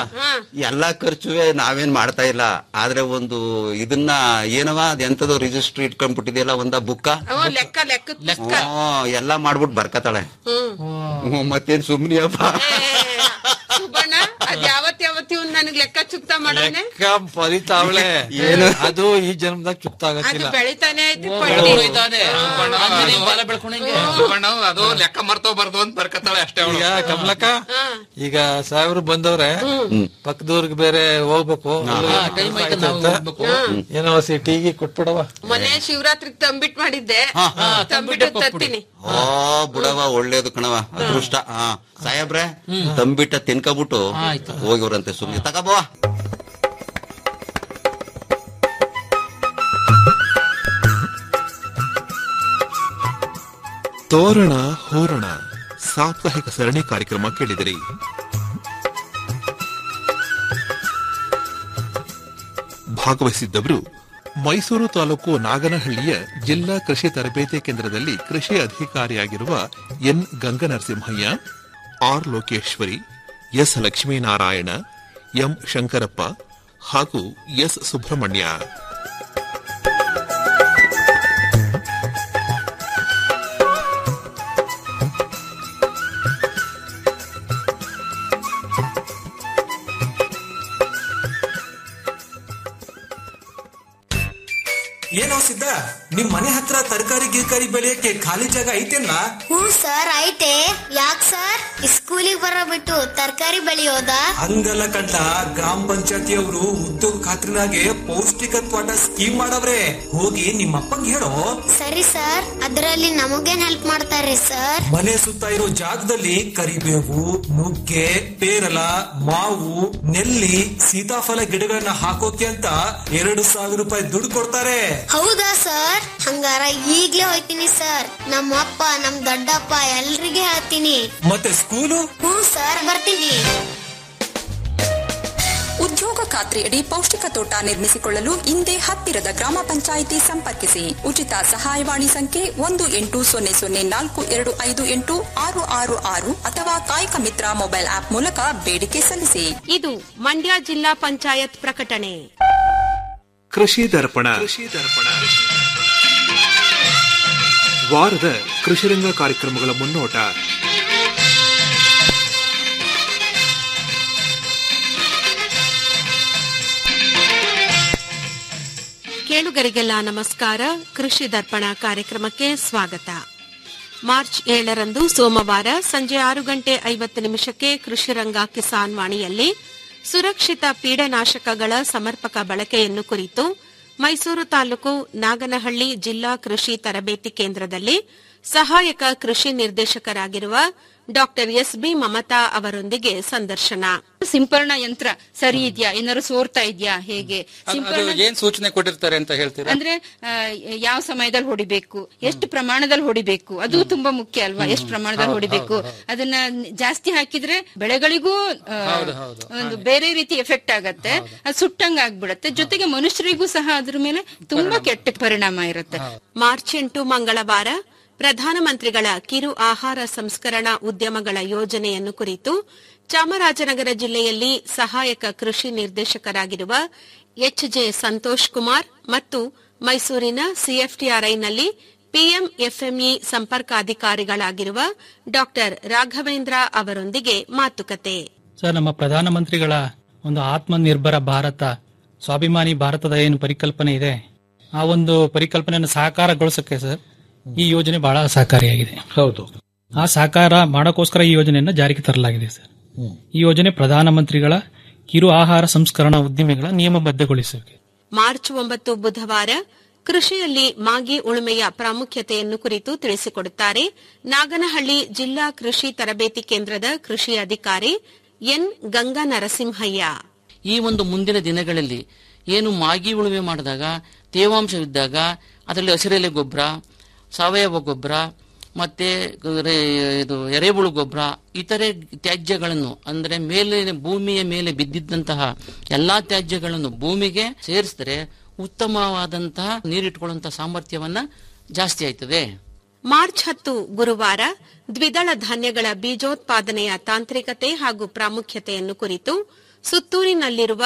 L: ಎಲ್ಲಾ ಖರ್ಚುವೆ ನಾವೇನ್ ಮಾಡ್ತಾ ಇಲ್ಲ ಆದ್ರೆ ಒಂದು ಇದನ್ನ ಏನವ ಅದೆಂತದೋ ರಿಜಿಸ್ಟ್ರಿ ಇಟ್ಕೊಂಡ್ಬಿಟ್ಟಿದೆಯಲ್ಲ ಒಂದ ಬುಕ್ಕ
A: ಅವ ಲೆಕ್ಕ ಲೆಕ್ಕ ಲೆಕ್ಕ
L: ಎಲ್ಲಾ ಮಾಡ್ಬಿಟ್ಟು ಬರ್ಕತಾಳೆ
A: ಹ್ಮ್
L: ಹ್ಮ್, ಮತ್ತೇನ್ ಸುಮ್ನಿಯಪ್ಪ
A: ಏ, ಸುಬ್ಬಣ್ಣ ಅದ್ ಯಾವತ್ ಯಾವತ್ ಇವ್ನ್ ನನಗ್ ಲೆಕ್ಕ ಚುಕ್ತ ಮಾಡೋನೆ
N: ಲೆಕ್ಕ ಬರಿತಾವಳೆ
L: ಏನು?
N: ಅದು ಈ ಜನ್ಮದಾಗ ಚುಕ್ತ
A: ಅದು
N: ಆಗಕ್ಕಿಲ್ಲ
A: ಬೆಳಿತಾನೆ ಐತಿ
O: ಓ,
A: ಪಟ್ಟಿ
O: ಬೆಳ್ಕೊಂಡು ಹೋಯ್ತಾನೆ. ಆಂಜನೇಯ ಬಾಲ ಬೆಳ್ಕೊಂಡಂಗೆ.
M: ಸುಬ್ಬಣ್ಣ ಅದು ಲೆಕ್ಕ ಮರ್ತೋಗ್ಬಾರ್ದು ಅಂತ ಬರ್ಕತ್ತಾಳೆ ಅಷ್ಟೇ ಅವಳು
N: ಈಗ ಕಮಲಕ್ಕ ಈಗ ಸಾಹೇಬ್ರು ಬಂದವ್ರೆ ಪಕ್ಕದವ್ರಿಗೆ ಬೇರೆ ಹೋಗ್ಬೇಕು ಅಲ್ಲೂ
O: ಹಾ, time ಆಯ್ತು ನಾವು
N: ಅಂತ.
O: ಹೋಗ್ಬೇಕು.
N: ಏನೋ ಸಿ ಟೀಗಿ ಕೊಟ್ಬಿಡವ
A: ಮೊನ್ನೆ ಶಿವರಾತ್ರಿಗೆ ತಂಬಿಟ್ ಮಾಡಿದ್ದೆ ತಂಬಿಟ್ಟು
O: ತಂಬಿಟ್ಟು
A: ತತ್ತೀನಿ
L: ಓ ಬುಡವ ಒಳ್ಳೇದು ಕಣವ ಅದೃಷ್ಟ ಹಾ ಸಾಹೇಬ್ರೆ ತಂಬಿಟ್ಟ ತಿನ್ಕಬಿಟ್ಟು ಹೋಗಿವ್ರಂತೆ ಸುಮ್ನೆ ತಗಬವ
K: ತೋರಣ ಹೋರಣ ಸಾಪ್ತಾಹಿಕ ಸರಣಿ ಕಾರ್ಯಕ್ರಮ ಕೇಳಿದಿರಿ ಭಾಗವಹಿಸಿದ್ದವರು ಮೈಸೂರು ತಾಲೂಕು ನಾಗನಹಳ್ಳಿಯ ಜಿಲ್ಲಾ ಕೃಷಿ ತರಬೇತಿ ಕೇಂದ್ರದಲ್ಲಿ ಕೃಷಿ ಅಧಿಕಾರಿಯಾಗಿರುವ N Ganganarasimhaiah R Lokeshwari S Lakshminarayana M Shankarappa ಹಾಗೂ ಎಸ್ ಸುಬ್ರಹ್ಮಣ್ಯ
P: ಏನೋ ಸಿದ್ಧ ನಿಮ್ ಮನೆ ಹತ್ರ ತರಕಾರಿ ಗಿರ್ಕಾರಿ ಬೆಳೆಯಕ್ಕೆ ಖಾಲಿ ಜಾಗ ಐತೆಲ್ಲ
Q: ಹ್ಞೂ ಸರ್ ಐತೆ ಯಾಕ್ ಸರ್ ಸ್ಕೂಲಿಗೆ ಬರೋ ಬಿಟ್ಟು ತರಕಾರಿ ಬೆಳೆಯೋದಾ
P: ಹಂಗಲ್ಲ ಕಂಟ ಗ್ರಾಮ ಪಂಚಾಯತಿಯವರು ಉದ್ಯೋಗ ಖಾತ್ರಿನಾಗೆ ಪೌಷ್ಟಿಕತ್ವಾಟ ಸ್ಕೀಮ್ ಮಾಡವ್ರೆ ಹೋಗಿ ನಿಮ್ಮ ಅಪ್ಪಂಗೆ ಹೇಳೋ
Q: ಸರಿ ಸರ್ ಅದರಲ್ಲಿ ನಮಗೇನ್ ಹೆಲ್ಪ್ ಮಾಡ್ತಾರ್ರಿ ಸರ್
P: ಮನೆ ಸುತ್ತ ಇರೋ ಜಾಗದಲ್ಲಿ ಕರಿಬೇವು ನುಗ್ಗೆ ಪೇರಲ ಮಾವು ನೆಲ್ಲಿ ಸೀತಾಫಲ ಗಿಡಗಳನ್ನ ಹಾಕೋಕೆ ಅಂತ ಎರಡು ಸಾವಿರ ರೂಪಾಯಿ ದುಡ್ಡು ಕೊಡ್ತಾರೆ
Q: ಹೌದಾ ಸರ್ ಹಂಗಾರ ಈಗ್ಲೇ ಹೋಯ್ತೀನಿ ಸರ್ ನಮ್ಮ ಅಪ್ಪ ನಮ್ ದೊಡ್ಡಪ್ಪ ಎಲ್ರಿಗೆ ಹೇಳ್ತೀನಿ
P: ಮತ್ತೆ ಸ್ಕೂಲು
Q: ಹ್ಞೂ ಸರ್ ಬರ್ತೀನಿ
R: ಉದ್ಯೋಗ ಖಾತ್ರಿಯಡಿ ಪೌಷ್ಟಿಕ ತೋಟ ನಿರ್ಮಿಸಿಕೊಳ್ಳಲು ಇಂದೇ ಹತ್ತಿರದ ಗ್ರಾಮ ಪಂಚಾಯಿತಿ ಸಂಪರ್ಕಿಸಿ ಉಚಿತ ಸಹಾಯವಾಣಿ ಸಂಖ್ಯೆ ಒಂದು ಎಂಟು ಸೊನ್ನೆ ಸೊನ್ನೆ ನಾಲ್ಕು ಎರಡು ಐದು ಎಂಟು ಆರು ಆರು ಆರು ಅಥವಾ ಕಾಯಕ ಮಿತ್ರ ಮೊಬೈಲ್ ಆಪ್ ಮೂಲಕ ಬೇಡಿಕೆ ಸಲ್ಲಿಸಿ
A: ಇದು ಮಂಡ್ಯ ಜಿಲ್ಲಾ ಪಂಚಾಯತ್ ಪ್ರಕಟಣೆ
S: ಕೃಷಿ ದರ್ಪಣ ವಾರದ ಕೃಷಿರಂಗ ಕಾರ್ಯಕ್ರಮಗಳ ಮುನ್ನೋಟ
A: ಕೇಳುಗರಿಗೆಲ್ಲ ನಮಸ್ಕಾರ ಕೃಷಿ ದರ್ಪಣ ಕಾರ್ಯಕ್ರಮಕ್ಕೆ ಸ್ವಾಗತ ಮಾರ್ಚ್ ಏಳರಂದು ಸೋಮವಾರ ಸಂಜೆ ಆರು ಗಂಟೆ ಐವತ್ತು ನಿಮಿಷಕ್ಕೆ ಕೃಷಿರಂಗ ಕಿಸಾನ್ ವಾಣಿಯಲ್ಲಿ ಸುರಕ್ಷಿತ ಪೀಡನಾಶಕಗಳ ಸಮರ್ಪಕ ಬಳಕೆಯನ್ನು ಕುರಿತು ಮೈಸೂರು ತಾಲೂಕು ನಾಗನಹಳ್ಳಿ ಜಿಲ್ಲಾ ಕೃಷಿ ತರಬೇತಿ ಕೇಂದ್ರದಲ್ಲಿ ಸಹಾಯಕ ಕೃಷಿ ನಿರ್ದೇಶಕರಾಗಿರುವ ಡಾಕ್ಟರ್ ಎಸ್ ಬಿ ಮಮತಾ ಅವರೊಂದಿಗೆ ಸಂದರ್ಶನ
T: ಸಿಂಪರಣಾ ಯಂತ್ರ ಸರಿ ಇದೆಯಾ ಏನಾದ್ರು ಸೋರ್ತಾ ಇದೆಯಾ ಹೇಗೆ
M: ಅದು
T: ಸಿಂಪರಣಾ
M: ಏನ್ ಸೂಚನೆ ಕೊಟ್ಟಿರ್ತಾರೆ ಅಂತ ಹೇಳ್ತೀರಾ
T: ಅಂದ್ರೆ ಆ, ಯಾವ ಸಮಯದಲ್ಲಿ ಹೊಡಿಬೇಕು ಎಷ್ಟು ಪ್ರಮಾಣದಲ್ಲಿ ಹೊಡಿಬೇಕು ಅದು ತುಂಬಾ ಮುಖ್ಯ ಅಲ್ವಾ ಎಷ್ಟು ಪ್ರಮಾಣದಲ್ಲಿ
M: ಹೌದು,
T: ಹೊಡಿಬೇಕು
M: ಹೌದು,
T: ಅದನ್ನ ಜಾಸ್ತಿ ಹಾಕಿದ್ರೆ ಬೆಳೆಗಳಿಗೂ ಆ,
M: ಹೌದು, ಹೌದು.
T: ಒಂದು ಬೇರೆ ರೀತಿ ಎಫೆಕ್ಟ್ ಆಗತ್ತೆ ಅದು ಸುಟ್ಟಂಗ ಆಗ್ಬಿಡತ್ತೆ ಜೊತೆಗೆ ಮನುಷ್ಯರಿಗೂ ಸಹ ಅದ್ರ ಮೇಲೆ ತುಂಬಾ ಕೆಟ್ಟ ಪರಿಣಾಮ ಇರುತ್ತೆ
A: ಮಾರ್ಚ್ ಎಂಟು ಮಂಗಳವಾರ ಪ್ರಧಾನಮಂತ್ರಿಗಳ ಕಿರು ಆಹಾರ ಸಂಸ್ಕರಣಾ ಉದ್ಯಮಗಳ ಯೋಜನೆಯನ್ನು ಕುರಿತು ಚಾಮರಾಜನಗರ ಜಿಲ್ಲೆಯಲ್ಲಿ ಸಹಾಯಕ ಕೃಷಿ ನಿರ್ದೇಶಕರಾಗಿರುವ ಎಚ್ ಜೆ ಸಂತೋಷ್ ಕುಮಾರ್ ಮತ್ತು ಮೈಸೂರಿನ ಸಿಎಫ್ಟಿಆರ್ಐನಲ್ಲಿ ಪಿಎಂಎಫ್ಎಂಇ ಸಂಪರ್ಕಾಧಿಕಾರಿಗಳಾಗಿರುವ ಡಾಕ್ಟರ್ ರಾಘವೇಂದ್ರ ಅವರೊಂದಿಗೆ ಮಾತುಕತೆ
U: ಸರ್ ನಮ್ಮ ಪ್ರಧಾನಮಂತ್ರಿಗಳ ಒಂದು ಆತ್ಮನಿರ್ಭರ ಭಾರತ ಸ್ವಾಭಿಮಾನಿ ಭಾರತದ ಏನು ಪರಿಕಲ್ಪನೆ ಇದೆ ಆ ಒಂದು ಪರಿಕಲ್ಪನೆಯನ್ನು ಸಾಕಾರಗೊಳಿಸಕ್ಕೆ ಸರ್ ಈ ಯೋಜನೆ ಬಹಳ ಸಹಕಾರಿಯಾಗಿದೆ
N: ಹೌದು
U: ಆ ಸಾಕಾರ ಮಾಡೋಕ್ಕೋಸ್ಕರ ಈ ಯೋಜನೆಯನ್ನು ಜಾರಿಗೆ ತರಲಾಗಿದೆ ಸರ್ ಈ ಯೋಜನೆ ಪ್ರಧಾನಮಂತ್ರಿಗಳ ಕಿರು ಆಹಾರ ಸಂಸ್ಕರಣಾ ಉದ್ದಿಮೆಗಳ ನಿಯಮಬದ್ಧಗೊಳಿಸುವಿಕೆ
A: ಮಾರ್ಚ್ ಒಂಬತ್ತು ಬುಧವಾರ ಕೃಷಿಯಲ್ಲಿ ಮಾಗಿ ಉಳುಮೆಯ ಪ್ರಾಮುಖ್ಯತೆಯನ್ನು ಕುರಿತು ತಿಳಿಸಿಕೊಡುತ್ತಾರೆ ನಾಗನಹಳ್ಳಿ ಜಿಲ್ಲಾ ಕೃಷಿ ತರಬೇತಿ ಕೇಂದ್ರದ ಕೃಷಿ ಅಧಿಕಾರಿ ಎನ್ ಗಂಗಾ ನರಸಿಂಹಯ್ಯ
O: ಈ ಒಂದು ಮುಂದಿನ ದಿನಗಳಲ್ಲಿ ಏನು ಮಾಗಿ ಉಳುಮೆ ಮಾಡಿದಾಗ ತೇವಾಂಶವಿದ್ದಾಗ ಅದರಲ್ಲಿ ಹಸಿರೆಲೆ ಗೊಬ್ಬರ ಸಾವಯವ ಗೊಬ್ಬರ ಮತ್ತೆ ರೆ- ಇದು ಎರೆಹುಳು ಗೊಬ್ಬರ ಇತರೆ ತ್ಯಾಜ್ಯಗಳನ್ನು ಅಂದ್ರೆ ಮೇಲೆ ಭೂಮಿಯ ಮೇಲೆ ಬಿದ್ದಿದ್ದಂತಹ ಎಲ್ಲಾ ತ್ಯಾಜ್ಯಗಳನ್ನು ಭೂಮಿಗೆ ಸೇರಿಸಿದ್ರೆ ಉತ್ತಮವಾದಂತಹ ನೀರಿಟ್ಕೊಳ್ಳುವಂತಹ ಸಾಮರ್ಥ್ಯವನ್ನ ಜಾಸ್ತಿ ಆಯ್ತದೆ
A: ಮಾರ್ಚ್ ಹತ್ತು ಗುರುವಾರ ದ್ವಿದಳ ಧಾನ್ಯಗಳ ಬೀಜೋತ್ಪಾದನೆಯ ತಾಂತ್ರಿಕತೆ ಹಾಗೂ ಪ್ರಾಮುಖ್ಯತೆಯನ್ನು ಕುರಿತು ಸುತ್ತೂರಿನಲ್ಲಿರುವ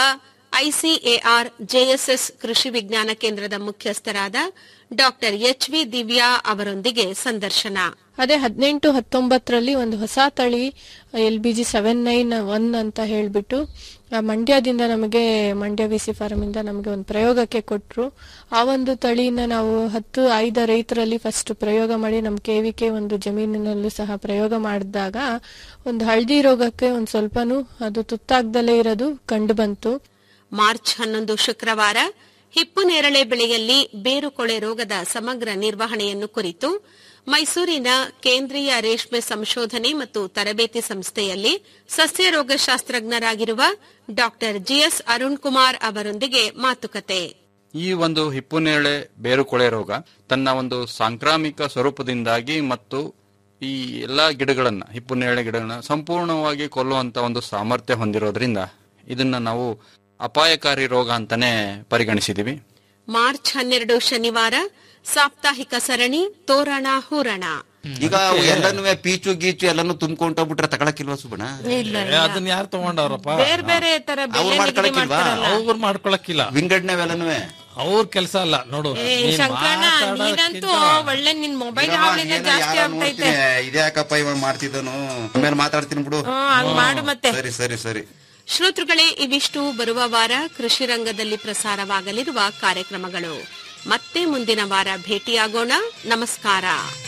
A: ಐಸಿಎಆರ್ ಜೆಎಸ್ಎಸ್ ಕೃಷಿ ವಿಜ್ಞಾನ ಕೇಂದ್ರದ ಮುಖ್ಯಸ್ಥರಾದ ಡಾಕ್ಟರ್ ಎಚ್ ವಿ ದಿವ್ಯಾ ಅವರೊಂದಿಗೆ ಸಂದರ್ಶನ
V: ಅದೇ ಹದಿನೆಂಟು ಹತ್ತೊಂಬತ್ತರಲ್ಲಿ ಒಂದು ಹೊಸ ತಳಿ L B G seven nine one ಅಂತ ಹೇಳ್ಬಿಟ್ಟು ಆ ಮಂಡ್ಯದಿಂದ ನಮಗೆ ಮಂಡ್ಯ ವಿ ಸಿ ಫಾರಂ ಇಂದ ನಮಗೆ ಒಂದು ಪ್ರಯೋಗಕ್ಕೆ ಕೊಟ್ರು ಆ ಒಂದು ತಳಿನ ನಾವು ಹತ್ತು ಐದ ರೈತರಲ್ಲಿ ಫಸ್ಟ್ ಪ್ರಯೋಗ ಮಾಡಿ ನಮ್ಮ ಕೆವಿಕೆ ಒಂದು ಜಮೀನಿನಲ್ಲೂ ಸಹ ಪ್ರಯೋಗ ಮಾಡಿದಾಗ ಒಂದು ಹಳದಿ ರೋಗಕ್ಕೆ ಒಂದು ಸ್ವಲ್ಪನೂ ಅದು ತುತ್ತಾಗ್ದಲೇ ಇರೋದು ಕಂಡು ಬಂತು
A: ಮಾರ್ಚ್ ಹನ್ನೊಂದು ಶುಕ್ರವಾರ ಹಿಪ್ಪು ನೇರಳೆ ಬೆಳೆಯಲ್ಲಿ ಬೇರುಕೊಳೆ ರೋಗದ ಸಮಗ್ರ ನಿರ್ವಹಣೆಯನ್ನು ಕುರಿತು ಮೈಸೂರಿನ ಕೇಂದ್ರೀಯ ರೇಷ್ಮೆ ಸಂಶೋಧನೆ ಮತ್ತು ತರಬೇತಿ ಸಂಸ್ಥೆಯಲ್ಲಿ ಸಸ್ಯ ರೋಗಶಾಸ್ತ್ರಜ್ಞರಾಗಿರುವ ಡಾಕ್ಟರ್ ಜಿಎಸ್ ಅರುಣ್ ಕುಮಾರ್ ಅವರೊಂದಿಗೆ ಮಾತುಕತೆ
W: ಈ ಒಂದು ಹಿಪ್ಪುನೇರಳೆ ಬೇರುಕೊಳೆ ರೋಗ ತನ್ನ ಒಂದು ಸಾಂಕ್ರಾಮಿಕ ಸ್ವರೂಪದಿಂದಾಗಿ ಮತ್ತು ಈ ಎಲ್ಲಾ ಗಿಡಗಳನ್ನ ಹಿಪ್ಪುನೇರಳೆ ಗಿಡಗಳನ್ನ ಸಂಪೂರ್ಣವಾಗಿ ಕೊಲ್ಲುವಂತ ಒಂದು ಸಾಮರ್ಥ್ಯ ಹೊಂದಿರೋದ್ರಿಂದ ಇದನ್ನ ನಾವು ಅಪಾಯಕಾರಿ ರೋಗ ಅಂತಾನೆ ಪರಿಗಣಿಸಿದೀವಿ
A: ಮಾರ್ಚ್ ಹನ್ನೆರಡು ಶನಿವಾರ ಸಾಪ್ತಾಹಿಕ ಸರಣಿ ತೋರಣ ಹೂರಣ
L: ಈಗ ಎಲ್ಲನೂ ಪೀಚು ಗೀಚು ಎಲ್ಲಾನು ತುಂಬ್ಕೊಂಡೋಗ್ಬಿಟ್ರೆ ತಗೊಳಕಿಲ್ವಾ ಸುಬಣ
A: ಇಲ್ಲ
N: ಏ, ಅದನ್ನ ಯಾರು ತಗೊಂಡವ್ರಪ್ಪ
A: ಬೇರೆ ಬೇರೆ ತರ ಬೆಲೆ ನಿಗದಿ
L: ಮಾಡ್ಕೊಳಕ್ಕಿಲ್ವಾ?
A: ಮಾಡ್ತಾರಲ್ಲ
N: ಅವ್ರು ಮಾಡ್ಕೊಳಕ್ಕಿಲ್ಲ
L: ವಿಂಗಡಣೆವೆಲ್ಲನೂ
N: ಅವ್ರ ಕೆಲ್ಸ ಅಲ್ಲ ನೋಡು
A: ಏ
N: ನೀನ್
A: ಶಂಕರಣ್ಣ
N: ಮಾತಾಡೋದ್ಕಿಂತ-
A: ನೀನಂತೂ ಒಳ್ಳೆ ನಿನ್ ಮೊಬೈಲ್ ಹಾವಳಿನ ಜಾಸ್ತಿ ಆಗ್ತೈತೆ
L: ಇದ್ಯಾಕಪ್ಪ ಇವ ಮಾಡ್ತಿದ್ದನು ಆಮೇಲೆ ಮಾತಾಡ್ತೀನಿ ಬಿಡು
A: ಹ್ಮ್, ಹಂಗ್ ಮಾಡು ಮತ್ತೆ.
L: ಸರಿ ಸರಿ ಸರಿ
A: ಶ್ರೋತೃಗಳೇ ಇವಿಷ್ಟು ಬರುವ ವಾರ ಕೃಷಿ ರಂಗದಲ್ಲಿ ಪ್ರಸಾರವಾಗಲಿರುವ ಕಾರ್ಯಕ್ರಮಗಳು ಮತ್ತೆ ಮುಂದಿನ ವಾರ ಭೇಟಿಯಾಗೋಣ ನಮಸ್ಕಾರ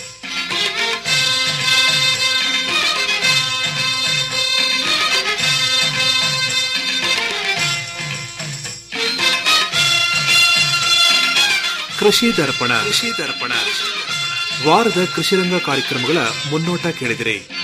S: ಕೃಷಿ ದರ್ಪಣ ಕೃಷಿ ದರ್ಪಣ ವಾರದ ಕೃಷಿರಂಗ ಕಾರ್ಯಕ್ರಮಗಳ ಮುನ್ನೋಟ ಕೇಳಿದಿರಿ